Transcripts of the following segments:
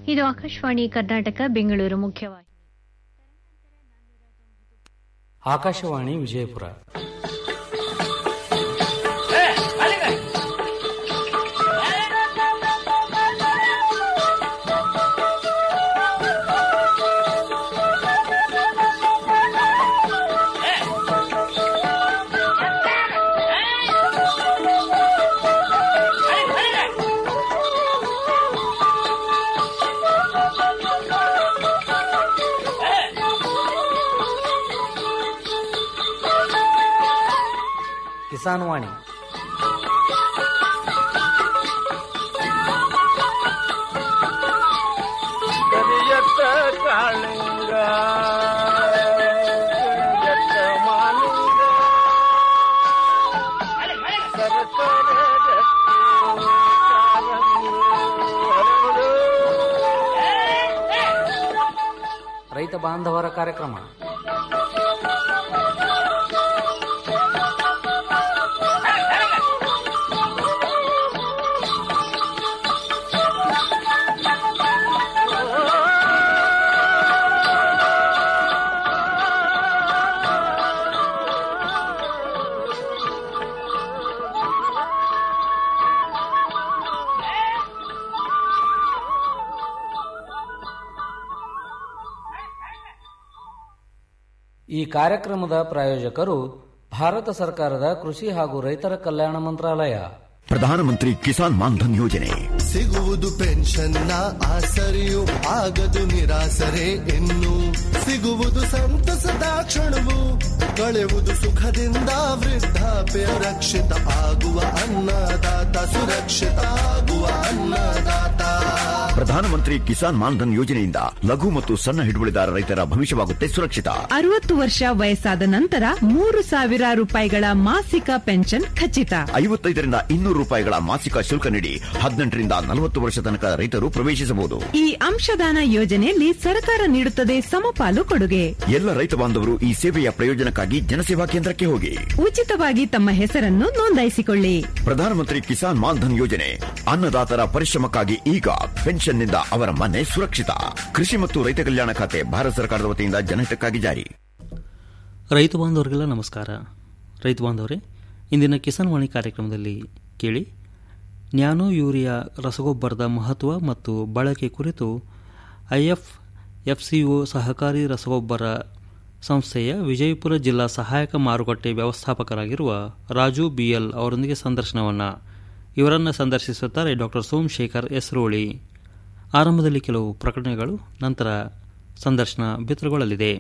ಇದು ಆಕಾಶವಾಣಿ ಕರ್ನಾಟಕ ಬೆಂಗಳೂರು ಮುಖ್ಯವಾಹಿನಿ ಆಕಾಶವಾಣಿ ವಿಜಯಪುರ ಕಿಸಾನ್ ವಾಣಿ ಕರಿಯತ್ತ ಕಾಳಿಂಗ ಕರಿಯತ್ತ ಮಾಲಿಂಗ ಸರಸರ ಗಟ್ಟಿ ಕಾಲಂಗಿ ಹರಡು. ರೈತ ಬಾಂಧವರ ಕಾರ್ಯಕ್ರಮ ಈ ಕಾರ್ಯಕ್ರಮದ ಪ್ರಾಯೋಜಕರು ಭಾರತ ಸರ್ಕಾರದ ಕೃಷಿ ಹಾಗೂ ರೈತರ ಕಲ್ಯಾಣ ಮಂತ್ರಾಲಯ ಪ್ರಧಾನಮಂತ್ರಿ ಕಿಸಾನ್ ಮಾನ್ಧನ್ ಯೋಜನೆ ಸಿಗುವುದು ಪೆನ್ಷನ್ನ ಆಸರೆಯು ಆಗದು ನಿರಾಸರೆ ಇನ್ನು ಸಿಗುವುದು ಸಂತಸದ ಕ್ಷಣವು ಕಳೆಯುವುದು ಸುಖದಿಂದ ವೃದ್ಧಾಪ್ಯ ರಕ್ಷಿತ ಆಗುವ ಅನ್ನದಾತ ಸುರಕ್ಷಿತ ಆಗುವ ಅನ್ನದಾತ ಪ್ರಧಾನಮಂತ್ರಿ ಕಿಸಾನ್ ಮಾನ್ಧನ್ ಯೋಜನೆಯಿಂದ ಲಘು ಮತ್ತು ಸಣ್ಣ ಹಿಡುವಳಿದಾರ ರೈತರ ಭವಿಷ್ಯವಾಗುತ್ತೆ ಸುರಕ್ಷಿತ ಅರವತ್ತು ವರ್ಷ ವಯಸ್ಸಾದ ನಂತರ ಮೂರು ಸಾವಿರ ರೂಪಾಯಿಗಳ ಮಾಸಿಕ ಪೆನ್ಷನ್ ಖಚಿತ ಐವತ್ತೈದರಿಂದ ಇನ್ನೂರು ರೂಪಾಯಿಗಳ ಮಾಸಿಕ ಶುಲ್ಕ ನೀಡಿ ಹದಿನೆಂಟರಿಂದ ನಲವತ್ತು ವರ್ಷ ತನಕ ರೈತರು ಪ್ರವೇಶಿಸಬಹುದು ಈ ಅಂಶದಾನ ಯೋಜನೆಯಲ್ಲಿ ಸರ್ಕಾರ ನೀಡುತ್ತದೆ ಸಮಪಾಲು ಕೊಡುಗೆ ಎಲ್ಲ ರೈತ ಬಾಂಧವರು ಈ ಸೇವೆಯ ಪ್ರಯೋಜನಕ್ಕಾಗಿ ಜನಸೇವಾ ಕೇಂದ್ರಕ್ಕೆ ಹೋಗಿ ಉಚಿತವಾಗಿ ತಮ್ಮ ಹೆಸರನ್ನು ನೋಂದಾಯಿಸಿಕೊಳ್ಳಿ ಪ್ರಧಾನಮಂತ್ರಿ ಕಿಸಾನ್ ಮಾನ್ಧನ್ ಯೋಜನೆ ಅನ್ನದಾತರ ಪರಿಶ್ರಮಕ್ಕಾಗಿ ಈಗ ಪೆನ್ಷನ್ನಿಂದ ಅವರ ಮನೆ ಸುರಕ್ಷಿತ ಕೃಷಿ ಮತ್ತು ರೈತ ಕಲ್ಯಾಣ ಖಾತೆ ಭಾರತ ಸರ್ಕಾರದ ವತಿಯಿಂದ ಜನಹಿತಕ್ಕಾಗಿ ಜಾರಿ ರೈತ ಬಾಂಧವರಿಗೆಲ್ಲ ನಮಸ್ಕಾರ ರೈತ ಬಾಂಧವರೇ ಇಂದಿನ ಕಿಸಾನ್ ವಾಣಿ ಕಾರ್ಯಕ್ರಮದಲ್ಲಿ ಕೇಳಿ ನ್ಯಾನೋ ಯೂರಿಯಾ ರಸಗೊಬ್ಬರದ ಮಹತ್ವ ಮತ್ತು ಬಳಕೆ ಕುರಿತು ಐಎಫ್ ಎಫ್ಸಿಒ ಸಹಕಾರಿ ರಸಗೊಬ್ಬರ ಸಂಸ್ಥೆಯ ವಿಜಯಪುರ ಜಿಲ್ಲಾ ಸಹಾಯಕ ಮಾರುಕಟ್ಟೆ ವ್ಯವಸ್ಥಾಪಕರಾಗಿರುವ ರಾಜು ಬಿಎಲ್ ಅವರೊಂದಿಗೆ ಸಂದರ್ಶನವನ್ನು ಇವರನ್ನು ಸಂದರ್ಶಿಸುತ್ತಾರೆ ಡಾಕ್ಟರ್ ಸೋಮಶೇಖರ್ ಎಸ್ರೋಳಿ ಆರಂಭದಲ್ಲಿ ಕೆಲವು ಪ್ರಕಟಣೆಗಳು ನಂತರ ಸಂದರ್ಶನ ಬಿತ್ತರಗೊಳ್ಳಲಿದೆ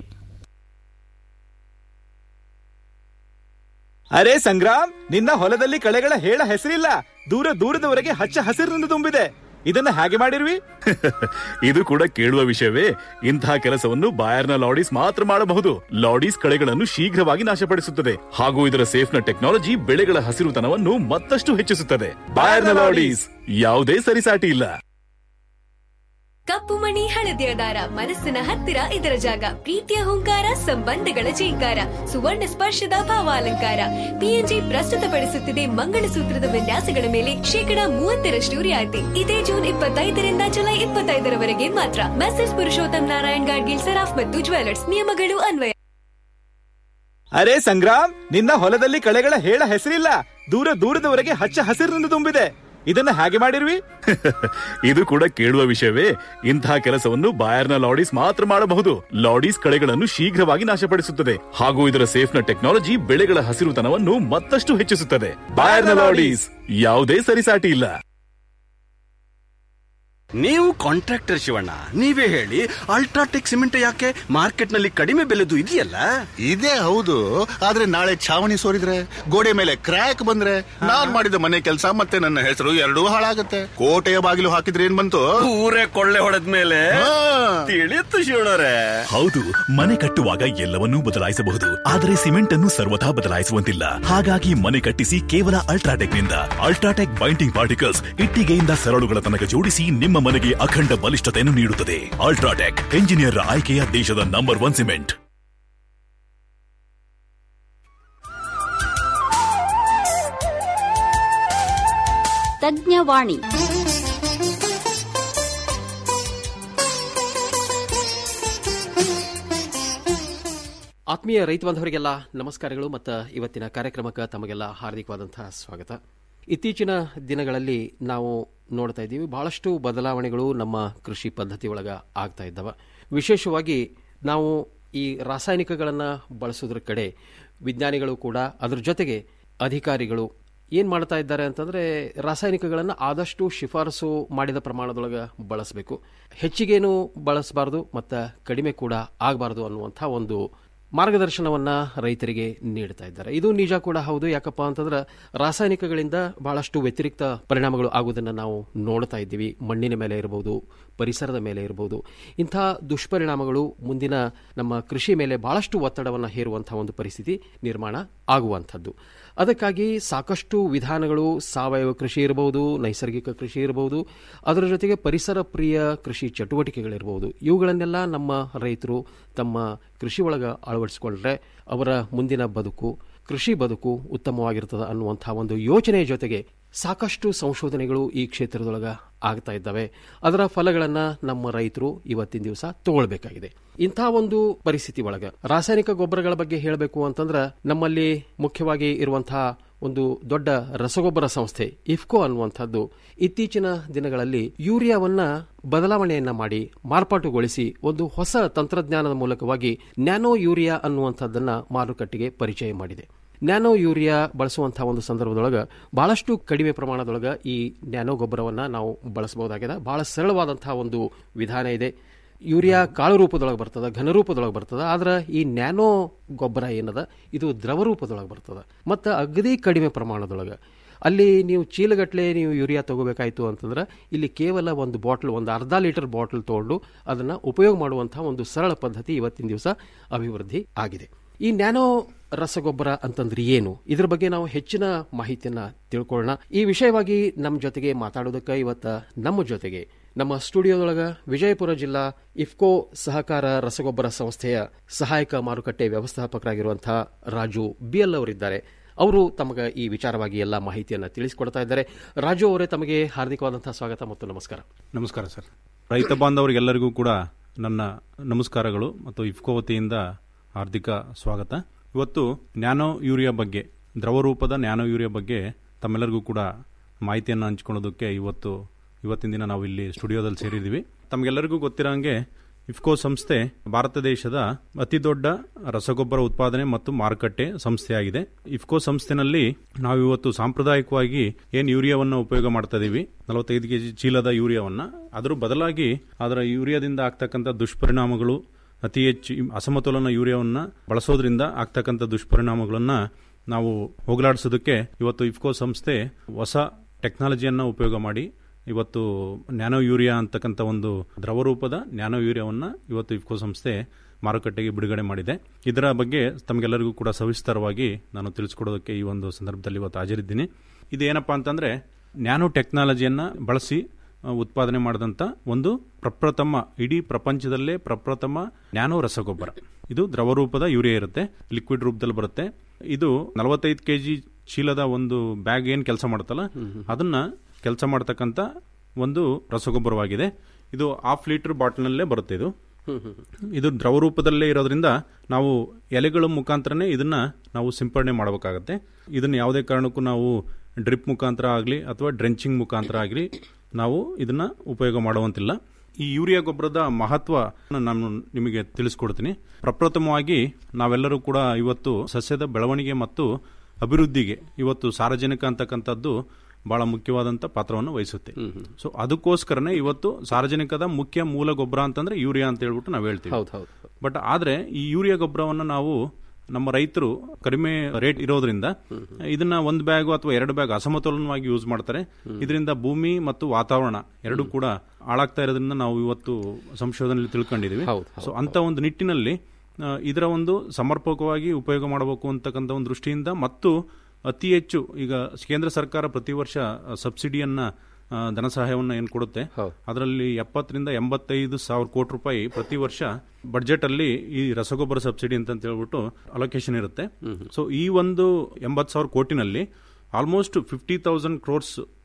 ಅರೆ ಸಂಗ್ರಾಮ್ ನಿನ್ನ ಹೊಲದಲ್ಲಿ ಕಳೆಗಳ ಹೇಳ ಹೆಸರಿಲ್ಲ ದೂರ ದೂರದವರೆಗೆ ಹಚ್ಚ ಹಸಿರಿನಿಂದ ತುಂಬಿದೆ ಇದನ್ನ ಹಾಗೆ ಮಾಡಿರ್ವಿ ಇದು ಕೂಡ ಕೇಳುವ ವಿಷಯವೇ ಇಂತಹ ಕೆಲಸವನ್ನು ಬಾಯರ್ನ ಲಾಡೀಸ್ ಮಾತ್ರ ಮಾಡಬಹುದು ಲಾಡೀಸ್ ಕಳೆಗಳನ್ನು ಶೀಘ್ರವಾಗಿ ನಾಶಪಡಿಸುತ್ತದೆ ಹಾಗೂ ಇದರ ಸೇಫ್ನ ಟೆಕ್ನಾಲಜಿ ಬೆಳೆಗಳ ಹಸಿರುತನವನ್ನು ಮತ್ತಷ್ಟು ಹೆಚ್ಚಿಸುತ್ತದೆ ಬಾಯರ್ನ ಲಾಡೀಸ್ ಯಾವುದೇ ಸರಿಸಾಟಿ ಇಲ್ಲ ಕಪ್ಪು ಮಣಿ ಹಳದಿಯ ದಾರ ಮನಸ್ಸಿನ ಹತ್ತಿರ ಇದರ ಜಾಗ ಪ್ರೀತಿಯ ಹುಂಕಾರ ಸಂಬಂಧಗಳ ಜೀಂಕಾರ ಸುವರ್ಣ ಸ್ಪರ್ಶದ ಭಾವಾಲಂಕಾರ ಪಿಎನ್ಜಿ ಪ್ರಸ್ತುತಪಡಿಸುತ್ತಿದೆ ಮಂಗಳಸೂತ್ರದ ವಿನ್ಯಾಸಗಳ ಮೇಲೆ ಶೇಕಡಾ ಮೂವತ್ತರಷ್ಟು ರಿಯಾಯಿತಿ ಇದೇ ಜೂನ್ ಇಪ್ಪತ್ತೈದರಿಂದ ಜುಲೈ ಇಪ್ಪತ್ತೈದರವರೆಗೆ ಮಾತ್ರ ಮೆಸೇಜ್ ಪುರುಷೋತ್ತಮ್ ನಾರಾಯಣ್ ಗಾಡ್ಗಿಲ್ ಸರಾಫ್ ಮತ್ತು ಜ್ಯುವೆಲರ್ಸ್ ನಿಯಮಗಳು ಅನ್ವಯ ಅರೆ ಸಂಗ್ರಾಮ್ ನಿನ್ನ ಹೊಲದಲ್ಲಿ ಕಳೆಗಳ ಹೇಳ ಹೆಸರಿಲ್ಲ ದೂರ ದೂರದವರೆಗೆ ಹಚ್ಚ ಹಸಿರಿನಿಂದ ತುಂಬಿದೆ ಇದನ್ನ ಹಾಗೆ ಮಾಡಿರ್ವಿ ಇದು ಕೂಡ ಕೇಳುವ ವಿಷಯವೇ ಇಂತಹ ಕೆಲಸವನ್ನು ಬಾಯರ್ನ ಲಾಡೀಸ್ ಮಾತ್ರ ಮಾಡಬಹುದು ಲಾಡೀಸ್ ಕಳೆಗಳನ್ನು ಶೀಘ್ರವಾಗಿ ನಾಶಪಡಿಸುತ್ತದೆ ಹಾಗೂ ಇದರ ಸೇಫ್ನ ಟೆಕ್ನಾಲಜಿ ಬೆಳೆಗಳ ಹಸಿರುತನವನ್ನು ಮತ್ತಷ್ಟು ಹೆಚ್ಚಿಸುತ್ತದೆ ಬಾಯರ್ನ ಲಾಡೀಸ್ ಯಾವುದೇ ಸರಿಸಾಟಿ ಇಲ್ಲ ನೀವು ಕಾಂಟ್ರಾಕ್ಟರ್ ಶಿವಣ್ಣ ನೀವೇ ಹೇಳಿ ಅಲ್ಟ್ರಾಟೆಕ್ ಸಿಮೆಂಟ್ ಯಾಕೆ ಮಾರ್ಕೆಟ್ ನಲ್ಲಿ ಕಡಿಮೆ ಬೆಲೆದು ಇದೆಯಲ್ಲ ಇದೇ ಹೌದು ಆದ್ರೆ ನಾಳೆ ಛಾವಣಿ ಸೋರಿದ್ರೆ ಗೋಡೆ ಮೇಲೆ ಕ್ರ್ಯಾಕ್ ಬಂದ್ರೆ ನಾನ್ ಮಾಡಿದ ಮನೆ ಕೆಲಸ ಮತ್ತೆ ನನ್ನ ಹೆಸರು ಎರಡೂ ಹಾಳಾಗತ್ತೆ ಕೋಟೆಯ ಬಾಗಿಲು ಹಾಕಿದ್ರೆ ಏನ್ ಬಂತು ಊರೇ ಕೊಳ್ಳೆ ಹೊಡೆದ ಮೇಲೆ ತಿಳಿಯುತ್ತು ಶಿವಣ್ಣರೇ ಹೌದು ಮನೆ ಕಟ್ಟುವಾಗ ಎಲ್ಲವನ್ನೂ ಬದಲಾಯಿಸಬಹುದು ಆದರೆ ಸಿಮೆಂಟ್ ಅನ್ನು ಸರ್ವಥಾ ಬದಲಾಯಿಸುವಂತಿಲ್ಲ ಹಾಗಾಗಿ ಮನೆ ಕಟ್ಟಿಸಿ ಕೇವಲ ಅಲ್ಟ್ರಾಟೆಕ್ ನಿಂದ ಅಲ್ಟ್ರಾಟೆಕ್ ಬೈಂಡಿಂಗ್ ಪಾರ್ಟಿಕಲ್ಸ್ ಇಟ್ಟಿಗೆಯಿಂದ ಸರಳುಗಳ ತನಕ ಜೋಡಿಸಿ ನಿಮ್ಮ ಮನೆಗೆ ಅಖಂಡ ಬಲಿಷ್ಠತೆಯನ್ನು ನೀಡುತ್ತದೆ ಅಲ್ಟ್ರಾಟೆಕ್ ಎಂಜಿನಿಯರ್ ಆಯ್ಕೆಯ ದೇಶದ ನಂಬರ್ ಒನ್ ಸಿಮೆಂಟ್ ತಜ್ಞವಾಣಿ ಆತ್ಮೀಯ ರೈತ ಬಾಂಧವರಿಗೆಲ್ಲ ನಮಸ್ಕಾರಗಳು ಮತ್ತು ಇವತ್ತಿನ ಕಾರ್ಯಕ್ರಮಕ್ಕೆ ತಮಗೆಲ್ಲ ಹಾರ್ದಿಕವಾದಂತಹ ಸ್ವಾಗತ ಇತ್ತೀಚಿನ ದಿನಗಳಲ್ಲಿ ನಾವು ನೋಡ್ತಾ ಇದ್ದೀವಿ ಬಹಳಷ್ಟು ಬದಲಾವಣೆಗಳು ನಮ್ಮ ಕೃಷಿ ಪದ್ಧತಿ ಒಳಗ ಆಗ್ತಾ ಇದ್ದಾವೆ ವಿಶೇಷವಾಗಿ ನಾವು ಈ ರಾಸಾಯನಿಕಗಳನ್ನು ಬಳಸೋದ್ರ ಕಡೆ ವಿಜ್ಞಾನಿಗಳು ಕೂಡ ಅದ್ರ ಜೊತೆಗೆ ಅಧಿಕಾರಿಗಳು ಏನು ಮಾಡ್ತಾ ಇದ್ದಾರೆ ಅಂತಂದರೆ ರಾಸಾಯನಿಕಗಳನ್ನು ಆದಷ್ಟು ಶಿಫಾರಸು ಮಾಡಿದ ಪ್ರಮಾಣದೊಳಗೆ ಬಳಸಬೇಕು ಹೆಚ್ಚಿಗೇನು ಬಳಸಬಾರ್ದು ಮತ್ತು ಕಡಿಮೆ ಕೂಡ ಆಗಬಾರ್ದು ಅನ್ನುವಂಥ ಒಂದು ಮಾರ್ಗದರ್ಶನವನ್ನ ರೈತರಿಗೆ ನೀಡ್ತಾ ಇದ್ದಾರೆ ಇದು ನಿಜ ಕೂಡ ಹೌದು ಯಾಕಪ್ಪ ಅಂತಂದ್ರೆ ರಾಸಾಯನಿಕಗಳಿಂದ ಬಹಳಷ್ಟು ವ್ಯತಿರಿಕ್ತ ಪರಿಣಾಮಗಳು ಆಗುವುದನ್ನು ನಾವು ನೋಡ್ತಾ ಇದ್ದೀವಿ ಮಣ್ಣಿನ ಮೇಲೆ ಇರಬಹುದು ಪರಿಸರದ ಮೇಲೆ ಇರಬಹುದು ಇಂಥ ದುಷ್ಪರಿಣಾಮಗಳು ಮುಂದಿನ ನಮ್ಮ ಕೃಷಿ ಮೇಲೆ ಬಹಳಷ್ಟು ಒತ್ತಡವನ್ನು ಹೇರುವಂತಹ ಒಂದು ಪರಿಸ್ಥಿತಿ ನಿರ್ಮಾಣ ಆಗುವಂಥದ್ದು ಅದಕ್ಕಾಗಿ ಸಾಕಷ್ಟು ವಿಧಾನಗಳು ಸಾವಯವ ಕೃಷಿ ಇರಬಹುದು ನೈಸರ್ಗಿಕ ಕೃಷಿ ಇರಬಹುದು ಅದರ ಜೊತೆಗೆ ಪರಿಸರ ಪ್ರಿಯ ಕೃಷಿ ಚಟುವಟಿಕೆಗಳಿರಬಹುದು ಇವುಗಳನ್ನೆಲ್ಲ ನಮ್ಮ ರೈತರು ತಮ್ಮ ಕೃಷಿ ಒಳಗ ಅಳವಡಿಸಿಕೊಂಡ್ರೆ ಅವರ ಮುಂದಿನ ಬದುಕು ಕೃಷಿ ಬದುಕು ಉತ್ತಮವಾಗಿರ್ತದೆ ಅನ್ನುವಂಥ ಒಂದು ಯೋಚನೆಯ ಜೊತೆಗೆ ಸಾಕಷ್ಟು ಸಂಶೋಧನೆಗಳು ಈ ಕ್ಷೇತ್ರದೊಳಗ ಆಗ್ತಾ ಇದ್ದಾವೆ ಅದರ ಫಲಗಳನ್ನ ನಮ್ಮ ರೈತರು ಇವತ್ತಿನ ದಿವಸ ತಗೊಳ್ಬೇಕಾಗಿದೆ ಇಂಥ ಒಂದು ಪರಿಸ್ಥಿತಿ ಒಳಗ ರಾಸಾಯನಿಕ ಗೊಬ್ಬರಗಳ ಬಗ್ಗೆ ಹೇಳಬೇಕು ಅಂತಂದ್ರೆ ನಮ್ಮಲ್ಲಿ ಮುಖ್ಯವಾಗಿ ಇರುವಂತಹ ಒಂದು ದೊಡ್ಡ ರಸಗೊಬ್ಬರ ಸಂಸ್ಥೆ ಇಫ್ಕೋ ಅನ್ನುವಂಥದ್ದು ಇತ್ತೀಚಿನ ದಿನಗಳಲ್ಲಿ ಯೂರಿಯಾವನ್ನ ಬದಲಾವಣೆಯನ್ನ ಮಾಡಿ ಮಾರ್ಪಾಟುಗೊಳಿಸಿ ಒಂದು ಹೊಸ ತಂತ್ರಜ್ಞಾನದ ಮೂಲಕವಾಗಿ ನ್ಯಾನೋ ಯೂರಿಯಾ ಅನ್ನುವಂಥದ್ದನ್ನ ಮಾರುಕಟ್ಟೆಗೆ ಪರಿಚಯ ಮಾಡಿದೆ ನ್ಯಾನೋ ಯೂರಿಯಾ ಬಳಸುವಂತಹ ಒಂದು ಸಂದರ್ಭದೊಳಗೆ ಬಹಳಷ್ಟು ಕಡಿಮೆ ಪ್ರಮಾಣದೊಳಗ ಈ ನ್ಯಾನೋ ಗೊಬ್ಬರವನ್ನ ನಾವು ಬಳಸಬಹುದಾಗಿದೆ ಬಹಳ ಸರಳವಾದಂತಹ ಒಂದು ವಿಧಾನ ಇದೆ ಯೂರಿಯಾ ಕಾಳು ರೂಪದೊಳಗೆ ಬರ್ತದ ಘನ ರೂಪದೊಳಗೆ ಬರ್ತದ ಆದ್ರೆ ಈ ನ್ಯಾನೋ ಗೊಬ್ಬರ ಏನದ ಇದು ದ್ರವ ರೂಪದೊಳಗೆ ಬರ್ತದ ಮತ್ತು ಅಗದಿ ಕಡಿಮೆ ಪ್ರಮಾಣದೊಳಗೆ ಅಲ್ಲಿ ನೀವು ಚೀಲಗಟ್ಟಲೆ ನೀವು ಯೂರಿಯಾ ತಗೋಬೇಕಾಯ್ತು ಅಂತಂದ್ರೆ ಇಲ್ಲಿ ಕೇವಲ ಒಂದು ಬಾಟಲ್ ಒಂದು ಅರ್ಧ ಲೀಟರ್ ಬಾಟಲ್ ತಗೊಂಡು ಅದನ್ನು ಉಪಯೋಗ ಮಾಡುವಂತಹ ಒಂದು ಸರಳ ಪದ್ಧತಿ ಇವತ್ತಿನ ದಿವಸ ಅಭಿವೃದ್ಧಿ ಆಗಿದೆ ಈ ನ್ಯಾನೋ ರಸಗೊಬ್ಬರ ಅಂತಂದ್ರೆ ಏನು ಇದ್ರ ಬಗ್ಗೆ ನಾವು ಹೆಚ್ಚಿನ ಮಾಹಿತಿಯನ್ನ ತಿಳ್ಕೊಳ್ಳೋಣ ಈ ವಿಷಯವಾಗಿ ನಮ್ಮ ಜೊತೆಗೆ ಮಾತಾಡೋದಕ್ಕೆ ಇವತ್ತ ನಮ್ಮ ಜೊತೆಗೆ ನಮ್ಮ ಸ್ಟುಡಿಯೋದೊಳಗ ವಿಜಯಪುರ ಜಿಲ್ಲಾ ಇಫ್ಕೋ ಸಹಕಾರ ರಸಗೊಬ್ಬರ ಸಂಸ್ಥೆಯ ಸಹಾಯಕ ಮಾರುಕಟ್ಟೆ ವ್ಯವಸ್ಥಾಪಕರಾಗಿರುವಂತಹ ರಾಜು ಬಿಎಲ್ ಅವರಿದ್ದಾರೆ ಅವರು ತಮಗೆ ಈ ವಿಚಾರವಾಗಿ ಎಲ್ಲ ಮಾಹಿತಿಯನ್ನು ತಿಳಿಸಿಕೊಡ್ತಾ ಇದ್ದಾರೆ ರಾಜು ಅವರೇ ತಮಗೆ ಹಾರ್ದಿಕವಾದಂತಹ ಸ್ವಾಗತ ಮತ್ತು ನಮಸ್ಕಾರ ನಮಸ್ಕಾರ ಸರ್ ರೈತ ಬಾಂಧವರಿಗೆಲ್ಲರಿಗೂ ಕೂಡ ನನ್ನ ನಮಸ್ಕಾರಗಳು ಮತ್ತು ಇಫ್ಕೋ ವತಿಯಿಂದ ಹಾರ್ದಿಕ ಸ್ವಾಗತ ಇವತ್ತು ನ್ಯಾನೋ ಯೂರಿಯಾ ಬಗ್ಗೆ ದ್ರವ ರೂಪದ ನ್ಯಾನೋ ಯೂರಿಯಾ ಬಗ್ಗೆ ತಮ್ಮೆಲ್ಲರಿಗೂ ಕೂಡ ಮಾಹಿತಿಯನ್ನು ಹಂಚಿಕೊಳ್ಳೋದಕ್ಕೆ ಇವತ್ತು ಇವತ್ತಿನ ದಿನ ನಾವು ಇಲ್ಲಿ ಸ್ಟುಡಿಯೋದಲ್ಲಿ ಸೇರಿದ್ದೀವಿ ತಮಗೆಲ್ಲರಿಗೂ ಗೊತ್ತಿರೋಂಗೆ ಇಫ್ಕೋ ಸಂಸ್ಥೆ ಭಾರತ ದೇಶದ ಅತಿ ದೊಡ್ಡ ರಸಗೊಬ್ಬರ ಉತ್ಪಾದನೆ ಮತ್ತು ಮಾರುಕಟ್ಟೆ ಸಂಸ್ಥೆಯಾಗಿದೆ ಇಫ್ಕೋ ಸಂಸ್ಥೆನಲ್ಲಿ ನಾವು ಇವತ್ತು ಸಾಂಪ್ರದಾಯಿಕವಾಗಿ ಏನ್ ಯೂರಿಯಾವನ್ನು ಉಪಯೋಗ ಮಾಡ್ತಾ ಇದೀವಿ ನಲವತ್ತೈದು ಕೆಜಿ ಚೀಲದ ಯೂರಿಯಾವನ್ನ ಅದರ ಬದಲಾಗಿ ಅದರ ಯೂರಿಯಾದಿಂದ ಆಗ್ತಕ್ಕಂಥ ದುಷ್ಪರಿಣಾಮಗಳು ಅತಿ ಹೆಚ್ಚು ಅಸಮತೋಲನ ಯೂರಿಯಾವನ್ನ ಬಳಸೋದ್ರಿಂದ ಆಗ್ತಕ್ಕಂಥ ದುಷ್ಪರಿಣಾಮಗಳನ್ನ ನಾವು ಹೋಗಲಾಡಿಸೋದಕ್ಕೆ ಇವತ್ತು ಇಫ್ಕೋ ಸಂಸ್ಥೆ ಹೊಸ ಟೆಕ್ನಾಲಜಿಯನ್ನ ಉಪಯೋಗ ಮಾಡಿ ಇವತ್ತು ನ್ಯಾನೋ ಯೂರಿಯಾ ಅಂತಕ್ಕಂಥ ಒಂದು ದ್ರವ ರೂಪದ ನ್ಯಾನೋ ಯೂರಿಯಾವನ್ನ ಇವತ್ತು ಇಫ್ಕೋ ಸಂಸ್ಥೆ ಮಾರುಕಟ್ಟೆಗೆ ಬಿಡುಗಡೆ ಮಾಡಿದೆ ಇದರ ಬಗ್ಗೆ ತಮಗೆಲ್ಲರಿಗೂ ಕೂಡ ಸವಿಸ್ತಾರವಾಗಿ ನಾನು ತಿಳಿಸ್ಕೊಡೋದಕ್ಕೆ ಈ ಒಂದು ಸಂದರ್ಭದಲ್ಲಿ ಇವತ್ತು ಹಾಜರಿದ್ದೀನಿ ಇದೇನಪ್ಪಾ ಅಂತಂದ್ರೆ ನ್ಯಾನೋ ಟೆಕ್ನಾಲಜಿಯನ್ನ ಬಳಸಿ ಉತ್ಪಾದನೆ ಮಾಡಿದಂಥ ಒಂದು ಪ್ರಪ್ರಥಮ ಇಡೀ ಪ್ರಪಂಚದಲ್ಲೇ ಪ್ರಪ್ರಥಮ ನ್ಯಾನೋ ರಸಗೊಬ್ಬರ ಇದು ದ್ರವ ರೂಪದ ಯೂರಿಯಾ ಇರುತ್ತೆ ಲಿಕ್ವಿಡ್ ರೂಪದಲ್ಲಿ ಬರುತ್ತೆ ಇದು ನಲವತ್ತೈದು ಕೆಜಿ ಚೀಲದ ಒಂದು ಬ್ಯಾಗ್ ಏನ್ ಕೆಲಸ ಮಾಡುತ್ತಲ್ಲ ಅದನ್ನ ಕೆಲಸ ಮಾಡ್ತಕ್ಕಂಥ ಒಂದು ರಸಗೊಬ್ಬರವಾಗಿದೆ ಇದು ಹಾಫ್ ಲೀಟರ್ ಬಾಟ್ಲ್ನಲ್ಲೇ ಬರುತ್ತೆ ಇದು ಇದು ದ್ರವ ರೂಪದಲ್ಲೇ ಇರೋದ್ರಿಂದ ನಾವು ಎಲೆಗಳ ಮುಖಾಂತರನೇ ಇದನ್ನ ನಾವು ಸಿಂಪಡಣೆ ಮಾಡಬೇಕಾಗತ್ತೆ ಇದನ್ನ ಯಾವುದೇ ಕಾರಣಕ್ಕೂ ನಾವು ಡ್ರಿಪ್ ಮುಖಾಂತರ ಆಗಲಿ ಅಥವಾ ಡ್ರೆಂಚಿಂಗ್ ಮುಖಾಂತರ ಆಗಲಿ ನಾವು ಇದನ್ನ ಉಪಯೋಗ ಮಾಡುವಂತಿಲ್ಲ ಈ ಯೂರಿಯಾ ಗೊಬ್ಬರದ ಮಹತ್ವ ನಾನು ನಿಮಗೆ ತಿಳಿಸ್ಕೊಡ್ತೀನಿ ಪ್ರಪ್ರಥಮವಾಗಿ ನಾವೆಲ್ಲರೂ ಕೂಡ ಇವತ್ತು ಸಸ್ಯದ ಬೆಳವಣಿಗೆ ಮತ್ತು ಅಭಿವೃದ್ಧಿಗೆ ಇವತ್ತು ಸಾರ್ವಜನಿಕ ಅಂತಕ್ಕಂಥದ್ದು ಬಹಳ ಮುಖ್ಯವಾದಂಥ ಪಾತ್ರವನ್ನು ವಹಿಸುತ್ತೆ ಸೊ ಅದಕ್ಕೋಸ್ಕರನೇ ಇವತ್ತು ಸಾರ್ವಜನಿಕದ ಮುಖ್ಯ ಮೂಲ ಗೊಬ್ಬರ ಅಂತಂದ್ರೆ ಯೂರಿಯಾ ಅಂತ ಹೇಳ್ಬಿಟ್ಟು ನಾವು ಹೇಳ್ತೀವಿ ಬಟ್ ಆದ್ರೆ ಈ ಯೂರಿಯಾ ಗೊಬ್ಬರವನ್ನು ನಾವು ನಮ್ಮ ರೈತರು ಕಡಿಮೆ ರೇಟ್ ಇರೋದ್ರಿಂದ ಇದನ್ನ ಒಂದು ಬ್ಯಾಗ್ ಅಥವಾ ಎರಡು ಬ್ಯಾಗ್ ಅಸಮತೋಲನವಾಗಿ ಯೂಸ್ ಮಾಡ್ತಾರೆ ಇದರಿಂದ ಭೂಮಿ ಮತ್ತು ವಾತಾವರಣ ಎರಡು ಕೂಡ ಹಾಳಾಗ್ತಾ ಇರೋದ್ರಿಂದ ನಾವು ಇವತ್ತು ಸಂಶೋಧನೆಯಲ್ಲಿ ತಿಳ್ಕೊಂಡಿದೀವಿ ಸೊ ಅಂತ ಒಂದು ನಿಟ್ಟಿನಲ್ಲಿ ಇದರ ಒಂದು ಸಮರ್ಪಕವಾಗಿ ಉಪಯೋಗ ಮಾಡಬೇಕು ಅಂತಕ್ಕಂಥ ಒಂದು ದೃಷ್ಟಿಯಿಂದ ಮತ್ತು ಅತಿ ಹೆಚ್ಚು ಈಗ ಕೇಂದ್ರ ಸರ್ಕಾರ ಪ್ರತಿ ವರ್ಷ ಸಬ್ಸಿಡಿಯನ್ನ ಧನ ಸಹಾಯವನ್ನು ಏನು ಕೊಡುತ್ತೆ ಅದರಲ್ಲಿ ಎಪ್ಪತ್ತರಿಂದ ಎಂಬತ್ತೈದು ಸಾವಿರ ಕೋಟಿ ರೂಪಾಯಿ ಪ್ರತಿ ವರ್ಷ ಬಡ್ಜೆಟ್ ಅಲ್ಲಿ ಈ ರಸಗೊಬ್ಬರ ಸಬ್ಸಿಡಿ ಅಂತ ಹೇಳ್ಬಿಟ್ಟು ಅಲೋಕೇಶನ್ ಇರುತ್ತೆ ಸೊ ಈ ಒಂದು ಎಂಬತ್ತು ಸಾವಿರ ಕೋಟಿನಲ್ಲಿ almost fifty thousand crores